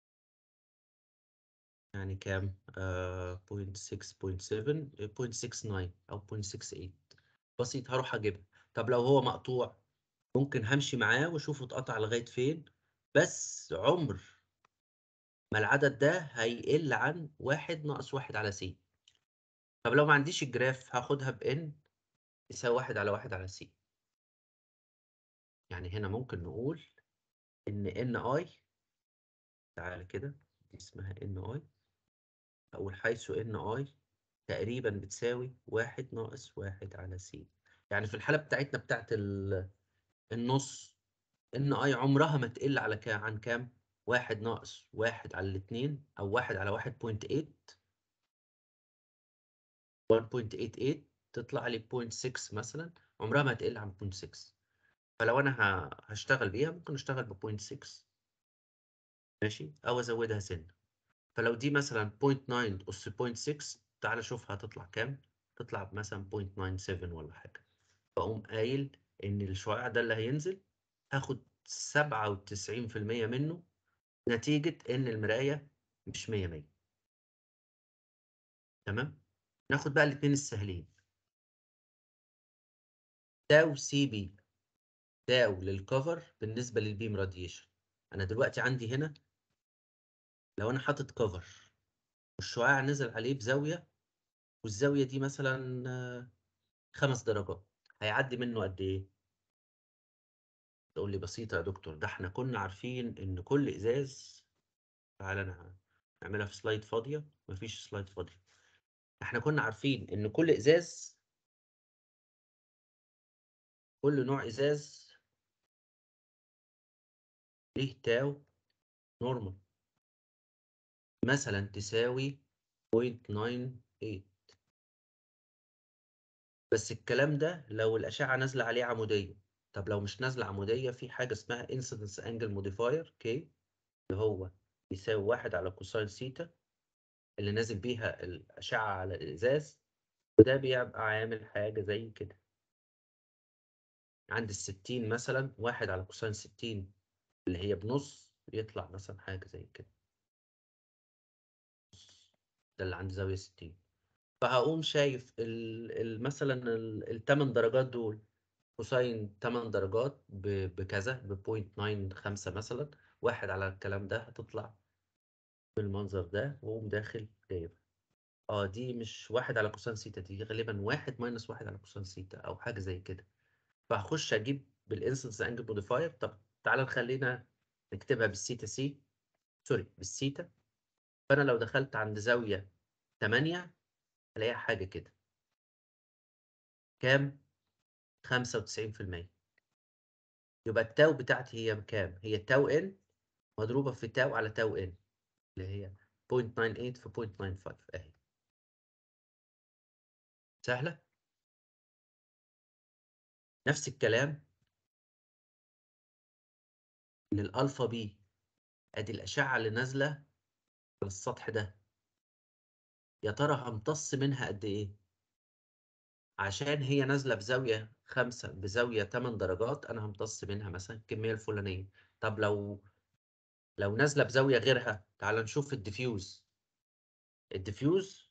يعني كام؟ آه 0.6 0.7 0.69 أو 0.68 بسيط هروح أجيبها طب لو هو مقطوع ممكن همشي معاه وأشوفه اتقطع لغاية فين بس عمر ما العدد ده هيقل عن واحد ناقص واحد على سي طب لو ما عنديش الجراف هاخدها بإن يساوي واحد على واحد على سي يعني هنا ممكن نقول إن إن أي تعالى كده دي اسمها إن أي أقول حيث إن أي تقريبا بتساوي واحد ناقص واحد على سي يعني في الحالة بتاعتنا بتاعت ال- النص إن أي عمرها ما تقل على كام عن كام؟ واحد ناقص واحد على الاتنين أو واحد على واحد بوينت إيت 1.88 تطلع لي 0.6 مثلا عمرها ما هتقل عن 0.6 فلو انا ه- هشتغل بيها ممكن اشتغل ب 0.6 ماشي او ازودها سنه فلو دي مثلا 0.9 اس 0.6 تعالى شوف هتطلع كام تطلع مثلا 0.97 ولا حاجه فاقوم قايل ان الشعاع ده اللي هينزل هاخد 97% منه نتيجه ان المرايه مش 100 100 تمام ناخد بقى الاثنين السهلين تاو سي بي تاو للكفر بالنسبه للبيم راديشن انا دلوقتي عندي هنا لو انا حاطط كفر والشعاع نزل عليه بزاويه والزاويه دي مثلا آه، خمس درجات هيعدي منه قد ايه تقول لي بسيطه يا دكتور ده احنا كنا عارفين ان كل ازاز تعالى انا نعملها في سلايد فاضيه مفيش سلايد فاضيه احنا كنا عارفين ان كل ازاز كل نوع ازاز ليه تاو نورمال مثلا تساوي 0.98 بس الكلام ده لو الأشعة نازلة عليه عمودية طب لو مش نازلة عمودية في حاجة اسمها incidence angle modifier K اللي هو يساوي واحد على كوساين سيتا اللي نازل بيها الأشعة على الإزاز وده بيبقى عامل حاجة زي كده عند الستين مثلا واحد على كوساين ستين اللي هي بنص يطلع مثلا حاجة زي كده ده اللي عند زاوية ستين فهقوم شايف ال ال مثلا ال- التمن درجات دول كوساين 8 درجات ب- بكذا ب 0.95 مثلا واحد على الكلام ده هتطلع بالمنظر ده واقوم داخل جايبها اه دي مش واحد على كوساين سيتا دي غالبا واحد ماينس واحد على كوساين سيتا او حاجه زي كده فهخش اجيب بالانسنس انجل موديفاير طب تعالى نخلينا نكتبها بالسيتا سي سوري بالسيتا فانا لو دخلت عند زاويه 8 الاقيها حاجه كده كام 95% يبقى التاو بتاعتي هي كام هي تاو ان مضروبة في تاو على تاو ان اللي هي 0.98 في 0.95 اهي سهلة نفس الكلام للألفا بي ادي الأشعة اللي نازلة على السطح ده يا ترى همتص منها قد ايه عشان هي نازلة بزاوية خمسة بزاوية 8 درجات أنا همتص منها مثلا الكمية الفلانية طب لو لو نازلة بزاوية غيرها تعال نشوف الديفيوز الديفيوز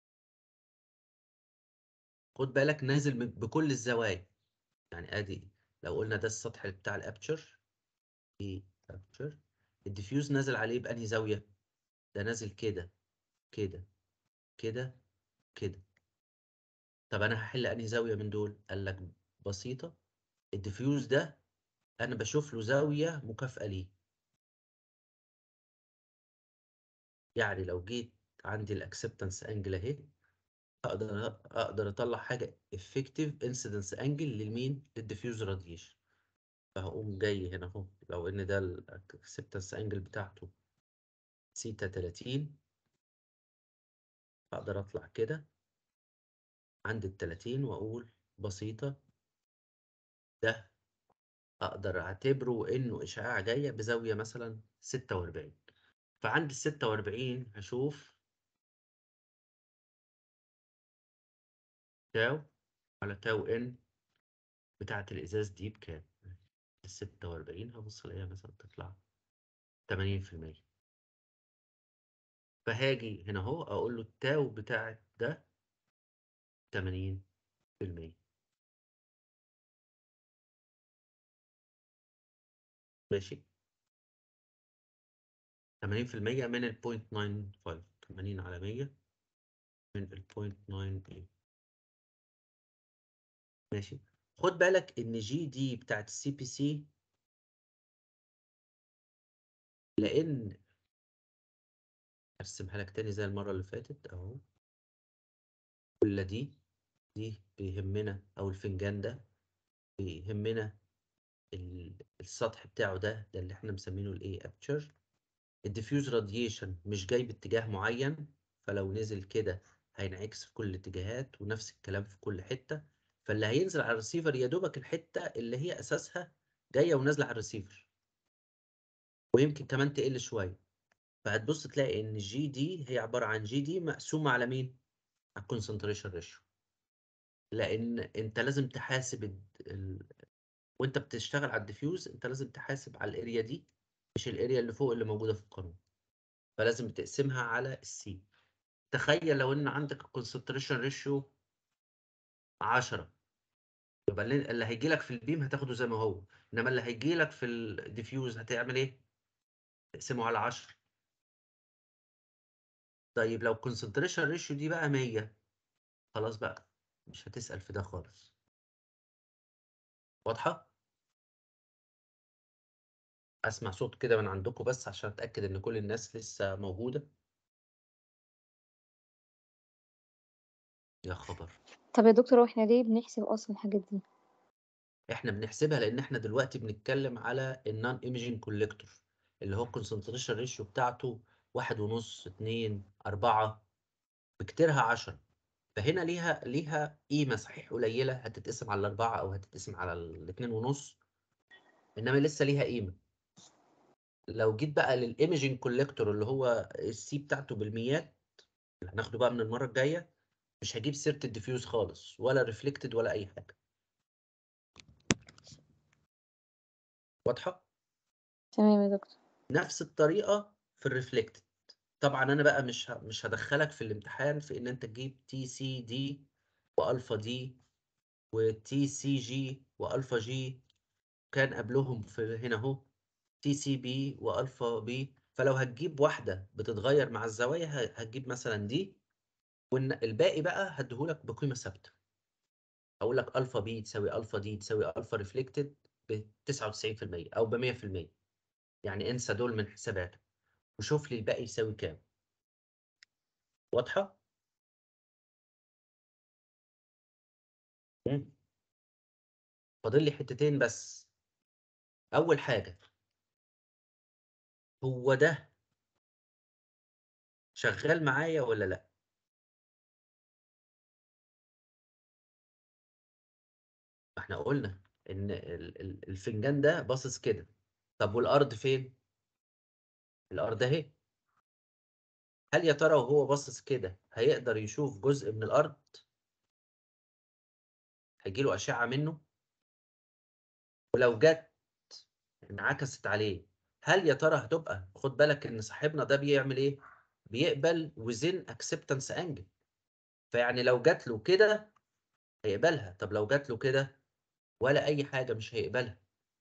خد بالك نازل من- بكل الزوايا يعني ادي لو قلنا ده السطح بتاع الابتشر ايه ابتشر الديفيوز نازل عليه بأنهي زاوية ده نازل كده كده كده كده طب انا هحل انهي زاوية من دول قال لك بسيطة الديفيوز ده انا بشوف له زاوية مكافئة ليه يعني لو جيت عندي الاكسبتنس انجل اهي اقدر اقدر اطلع حاجة effective incidence angle للمين للديفيوز راديشن فهقوم جاي هنا اهو لو ان ده الاكسبتنس انجل بتاعته سيتا 30 اقدر اطلع كده عند ال 30 واقول بسيطة ده اقدر اعتبره انه اشعاع جاية بزاوية مثلا 46 فعند ال 46 هشوف تاو على تاو ان بتاعة الازاز دي بكام ال 46 هبص الاقيها مثلا تطلع 80% فهاجي هنا اهو اقول له التاو بتاعت ده 80% ماشي 80% من ال 0.95 80 على 100 من ال 0.98 ماشي خد بالك ان جي دي بتاعت السي بي سي لان ارسمها لك تاني زي المره اللي فاتت اهو كل دي دي بيهمنا او الفنجان ده بيهمنا ال- السطح بتاعه ده ده اللي احنا مسمينه الايه ابتشر الديفيوز راديشن مش جاي باتجاه معين فلو نزل كده هينعكس في كل الاتجاهات ونفس الكلام في كل حته فاللي هينزل على الريسيفر يا دوبك الحته اللي هي اساسها جايه ونازله على الريسيفر ويمكن كمان تقل شويه فهتبص تلاقي ان الجي دي هي عباره عن جي دي مقسومه على مين؟ على الكونسنتريشن ريشيو لان انت لازم تحاسب ال... ال... وانت بتشتغل على الديفيوز انت لازم تحاسب على الاريا دي مش الاريا اللي فوق اللي موجوده في القانون فلازم تقسمها على السي تخيل لو ان عندك الكونسنتريشن ريشيو 10 يبقى اللي اللي هيجي لك في البيم هتاخده زي ما هو انما اللي هيجي لك في الديفيوز هتعمل ايه تقسمه على 10 طيب لو الكونسنتريشن ريشيو دي بقى 100 خلاص بقى مش هتسأل في ده خالص واضحة اسمع صوت كده من عندكم بس عشان اتاكد ان كل الناس لسه موجودة يا خبر طب يا دكتور واحنا ليه بنحسب اصلا الحاجات دي احنا بنحسبها لان احنا دلوقتي بنتكلم على النون ايميجينج كوليكتور اللي هو الكونسنتريشن ريشيو بتاعته واحد ونص اتنين اربعة بكتيرها عشرة فهنا ليها ليها قيمة صحيح قليلة هتتقسم على الأربعة أو هتتقسم على الاتنين ونص إنما لسه ليها قيمة لو جيت بقى للإيميجينج كوليكتور اللي هو السي بتاعته بالميات اللي هناخده بقى من المرة الجاية مش هجيب سيرة الديفيوز خالص ولا ريفلكتد ولا أي حاجة واضحة؟ تمام يا دكتور نفس الطريقة في الريفلكتد طبعا انا بقى مش ه- مش هدخلك في الامتحان في ان انت تجيب تي سي دي والفا دي وتي سي جي والفا جي كان قبلهم في هنا اهو تي سي بي والفا بي فلو هتجيب واحدة بتتغير مع الزوايا ه- هتجيب مثلا دي والباقي بقى هديهولك بقيمة ثابتة اقول لك الفا بي تساوي الفا دي تساوي الفا ريفلكتد ب 99% او ب 100% يعني انسى دول من حساباتك وشوف لي الباقي يساوي كام واضحة؟ مم. فاضل لي حتتين بس أول حاجة هو ده شغال معايا ولا لأ؟ ما احنا قلنا إن ال- ال- الفنجان ده باصص كده طب والأرض فين؟ الأرض أهي هل يا ترى وهو باصص كده هيقدر يشوف جزء من الأرض؟ هيجيله أشعة منه؟ ولو جت انعكست عليه هل يا ترى هتبقى خد بالك ان صاحبنا ده بيعمل ايه بيقبل within acceptance angle فيعني لو جات له كده هيقبلها طب لو جات له كده ولا اي حاجه مش هيقبلها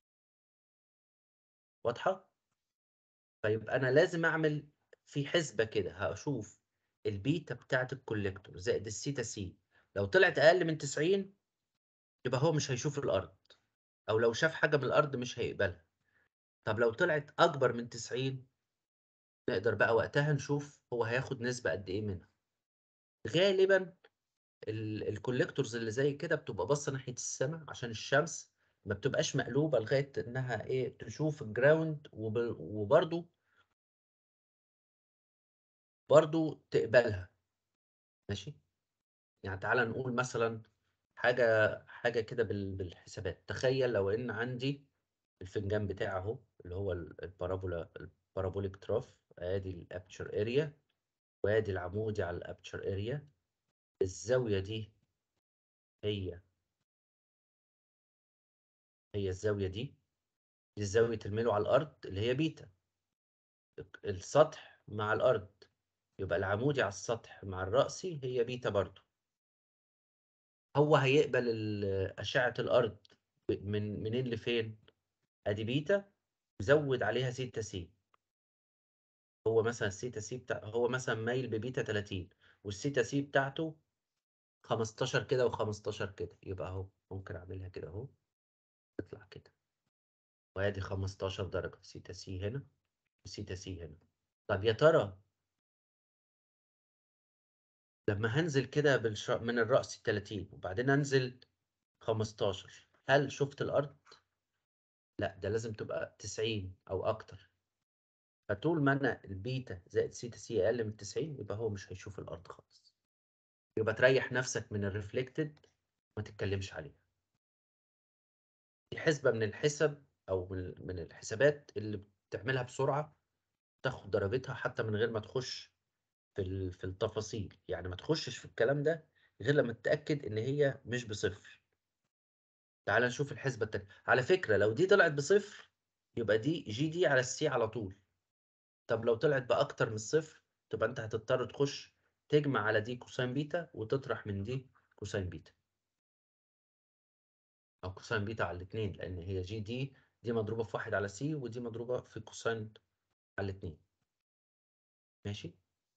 واضحه فيبقى انا لازم اعمل في حسبه كده هشوف البيتا بتاعت الكوليكتور زائد السيتا سي لو طلعت اقل من 90 يبقى هو مش هيشوف الارض او لو شاف حاجه من الارض مش هيقبلها طب لو طلعت اكبر من 90 نقدر بقى وقتها نشوف هو هياخد نسبة قد ايه منها غالبا الكوليكتورز اللي زي كده بتبقى باصة ناحية السماء عشان الشمس ما بتبقاش مقلوبة لغاية انها ايه تشوف الجراوند وب- وبرضو برضو تقبلها ماشي يعني تعالى نقول مثلا حاجة حاجة كده بال- بالحسابات تخيل لو ان عندي الفنجان بتاعي اهو اللي هو ال- البارابولا البارابوليك تراف ادي الابتشر اريا وادي العمودي على الابتشر اريا الزاوية دي هي هي الزاوية دي دي زاوية الميلو على الأرض اللي هي بيتا السطح مع الأرض يبقى العمودي على السطح مع الرأسي هي بيتا برضو هو هيقبل ال- أشعة الأرض ب- من منين لفين أدي بيتا زود عليها سيتا سي هو مثلا السيتا سي بتاع هو مثلا مايل ببيتا 30 والسيتا سي بتاعته 15 كده و15 كده يبقى اهو ممكن اعملها كده اهو تطلع كده وادي 15 درجة سيتا سي هنا وسيتا سي هنا طب يا ترى لما هنزل كده بالش... من الرأس 30 وبعدين انزل 15 هل شفت الأرض؟ لا ده لازم تبقى 90 أو أكتر فطول ما أنا البيتا زائد سيتا سي أقل من 90 يبقى هو مش هيشوف الأرض خالص يبقى تريح نفسك من الريفلكتد ما تتكلمش عليها دي حسبة من الحسب او من من الحسابات اللي بتعملها بسرعة تاخد درجتها حتى من غير ما تخش في ال- في التفاصيل يعني ما تخشش في الكلام ده غير لما تتأكد ان هي مش بصفر تعال نشوف الحسبة التانية على فكرة لو دي طلعت بصفر يبقى دي جي دي على السي على طول طب لو طلعت بأكتر من الصفر تبقى انت هتضطر تخش تجمع على دي كوساين بيتا وتطرح من دي كوساين بيتا او كوساين بيتا على الاثنين لان هي جي دي دي مضروبة في واحد على سي ودي مضروبة في كوساين على الاثنين ماشي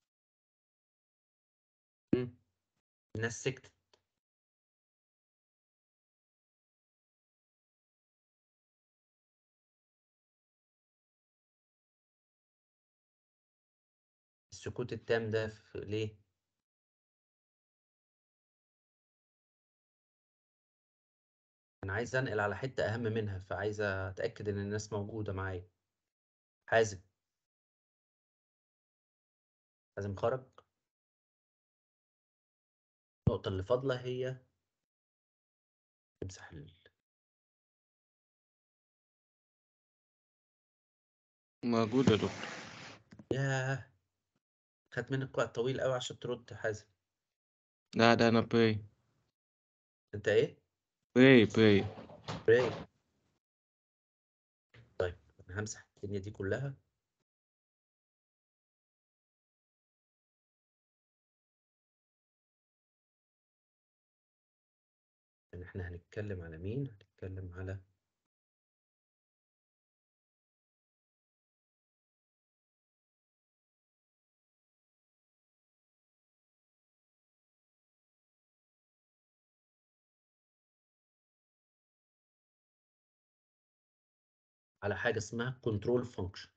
مم. الناس سكتت السكوت التام ده في ليه انا عايز انقل على حتة اهم منها فعايز اتاكد ان الناس موجودة معايا حازم حازم خرج النقطة اللي فاضلة هي امسح ال... موجود يا دكتور ياه خدت منك وقت طويل قوي عشان ترد يا حازم لا ده انا باي انت ايه باي باي بريك طيب انا همسح الدنيا دي كلها يعني احنا هنتكلم على مين هنتكلم على على حاجة اسمها كنترول فانكشن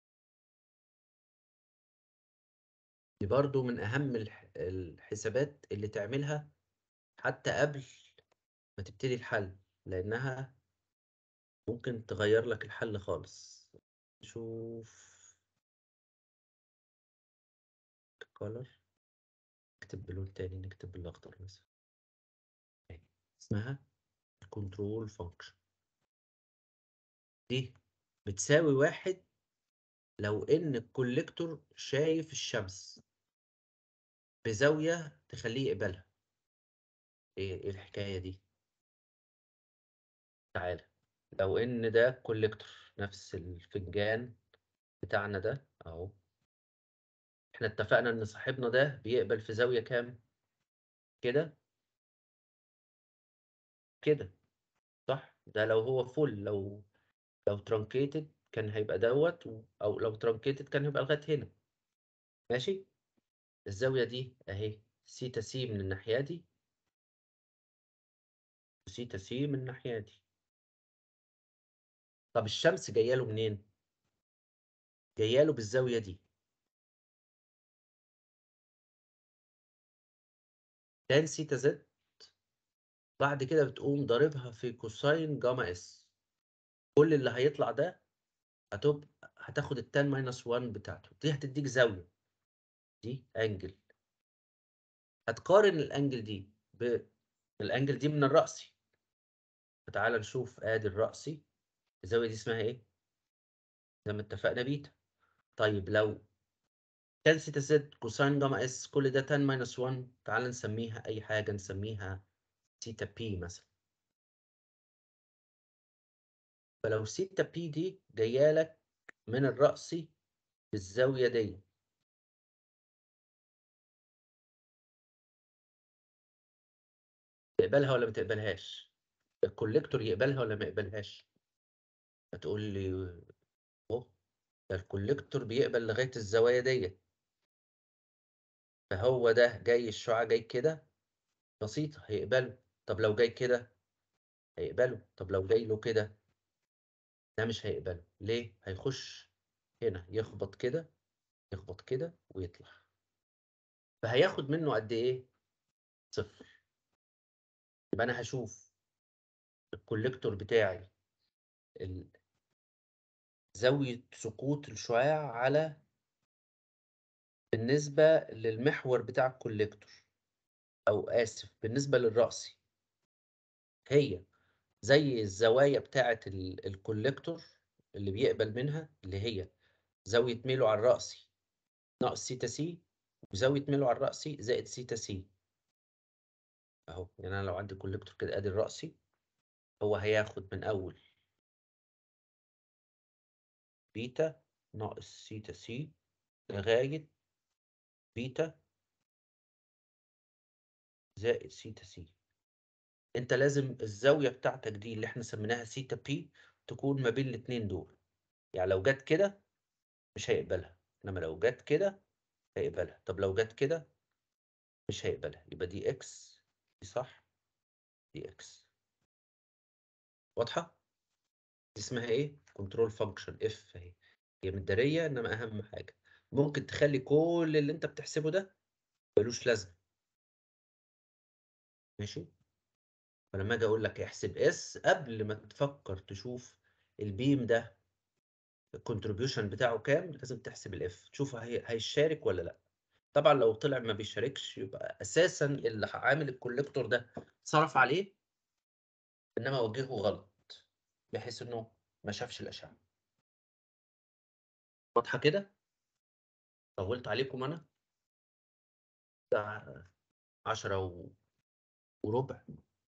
دي برضو من أهم الح- الحسابات اللي تعملها حتى قبل ما تبتدي الحل لأنها ممكن تغير لك الحل خالص شوف color نكتب بلون تاني نكتب بالأخضر مثلا أهي. اسمها كنترول فانكشن دي بتساوي واحد لو إن الكوليكتور شايف الشمس بزاوية تخليه يقبلها إيه إيه الحكاية دي؟ تعالى لو إن ده كوليكتور نفس الفنجان بتاعنا ده أهو إحنا اتفقنا إن صاحبنا ده بيقبل في زاوية كام؟ كده كده صح؟ ده لو هو فول لو لو ترانكيتد كان هيبقى دوت و- أو لو ترانكيتد كان هيبقى لغاية هنا ماشي؟ الزاوية دي أهي سيتا سي من الناحية دي وسيتا سي من الناحية دي طب الشمس جاية له منين؟ جاية له بالزاوية دي تان سيتا زد بعد كده بتقوم ضاربها في كوساين جاما اس كل اللي هيطلع ده هتبقى هتاخد التان ماينس 1 بتاعته دي هتديك زاوية دي انجل هتقارن الانجل دي بالانجل دي من الرأسي فتعال نشوف ادي الرأسي الزاوية دي اسمها ايه زي ما اتفقنا بيتا طيب لو تان سيتا زد كوساين جاما اس كل ده تان ماينس 1 تعال نسميها اي حاجة نسميها سيتا بي مثلا فلو سيتا بي دي جايه لك من الرأسي بالزاوية دي تقبلها ولا ما تقبلهاش الكوليكتور يقبلها ولا ما يقبلهاش هتقول لي اهو ده الكوليكتور بيقبل لغاية الزوايا دي فهو ده جاي الشعاع جاي كده بسيطة هيقبله طب لو جاي كده هيقبله طب لو جاي له كده ده مش هيقبله ليه هيخش هنا يخبط كده يخبط كده ويطلع فهياخد منه قد ايه صفر يبقى انا هشوف الكوليكتور بتاعي ال- زاوية سقوط الشعاع على بالنسبة للمحور بتاع الكوليكتور او اسف بالنسبه للرأسي هي زي الزوايا بتاعه ال- الكوليكتور اللي بيقبل منها اللي هي زاويه ميله على الرأسي ناقص سيتا سي وزاويه ميله على الرأسي زائد سيتا سي اهو يعني انا لو عندي كوليكتور كده ادي الرأسي هو هياخد من اول بيتا ناقص سيتا سي لغايه بيتا زائد سيتا سي انت لازم الزاويه بتاعتك دي اللي احنا سميناها سيتا بي تكون ما بين الاتنين دول يعني لو جت كده مش هيقبلها انما لو جت كده هيقبلها طب لو جت كده مش هيقبلها يبقى دي اكس دي صح دي اكس واضحه دي اسمها ايه كنترول فانكشن اف اهي هي مداريه انما اهم حاجه ممكن تخلي كل اللي انت بتحسبه ده ملوش لازمه ماشي فلما اجي اقول لك احسب اس قبل ما تفكر تشوف البيم ده الكونتريبيوشن بتاعه كام لازم تحسب الاف تشوف هي هيشارك ولا لا طبعا لو طلع ما بيشاركش يبقى اساسا اللي عامل الكوليكتور ده صرف عليه انما وجهه غلط بحيث انه ما شافش الاشعه واضحه كده طولت عليكم انا ده عشرة و... وربع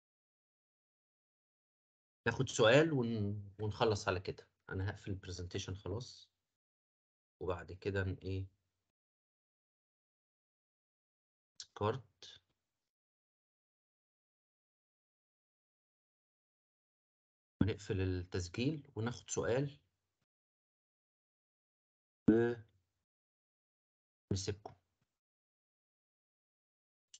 ناخد سؤال ون... ونخلص على كده انا هقفل البرزنتيشن خلاص وبعد كده ن- ايه سكارت ونقفل التسجيل وناخد سؤال ونسيبكم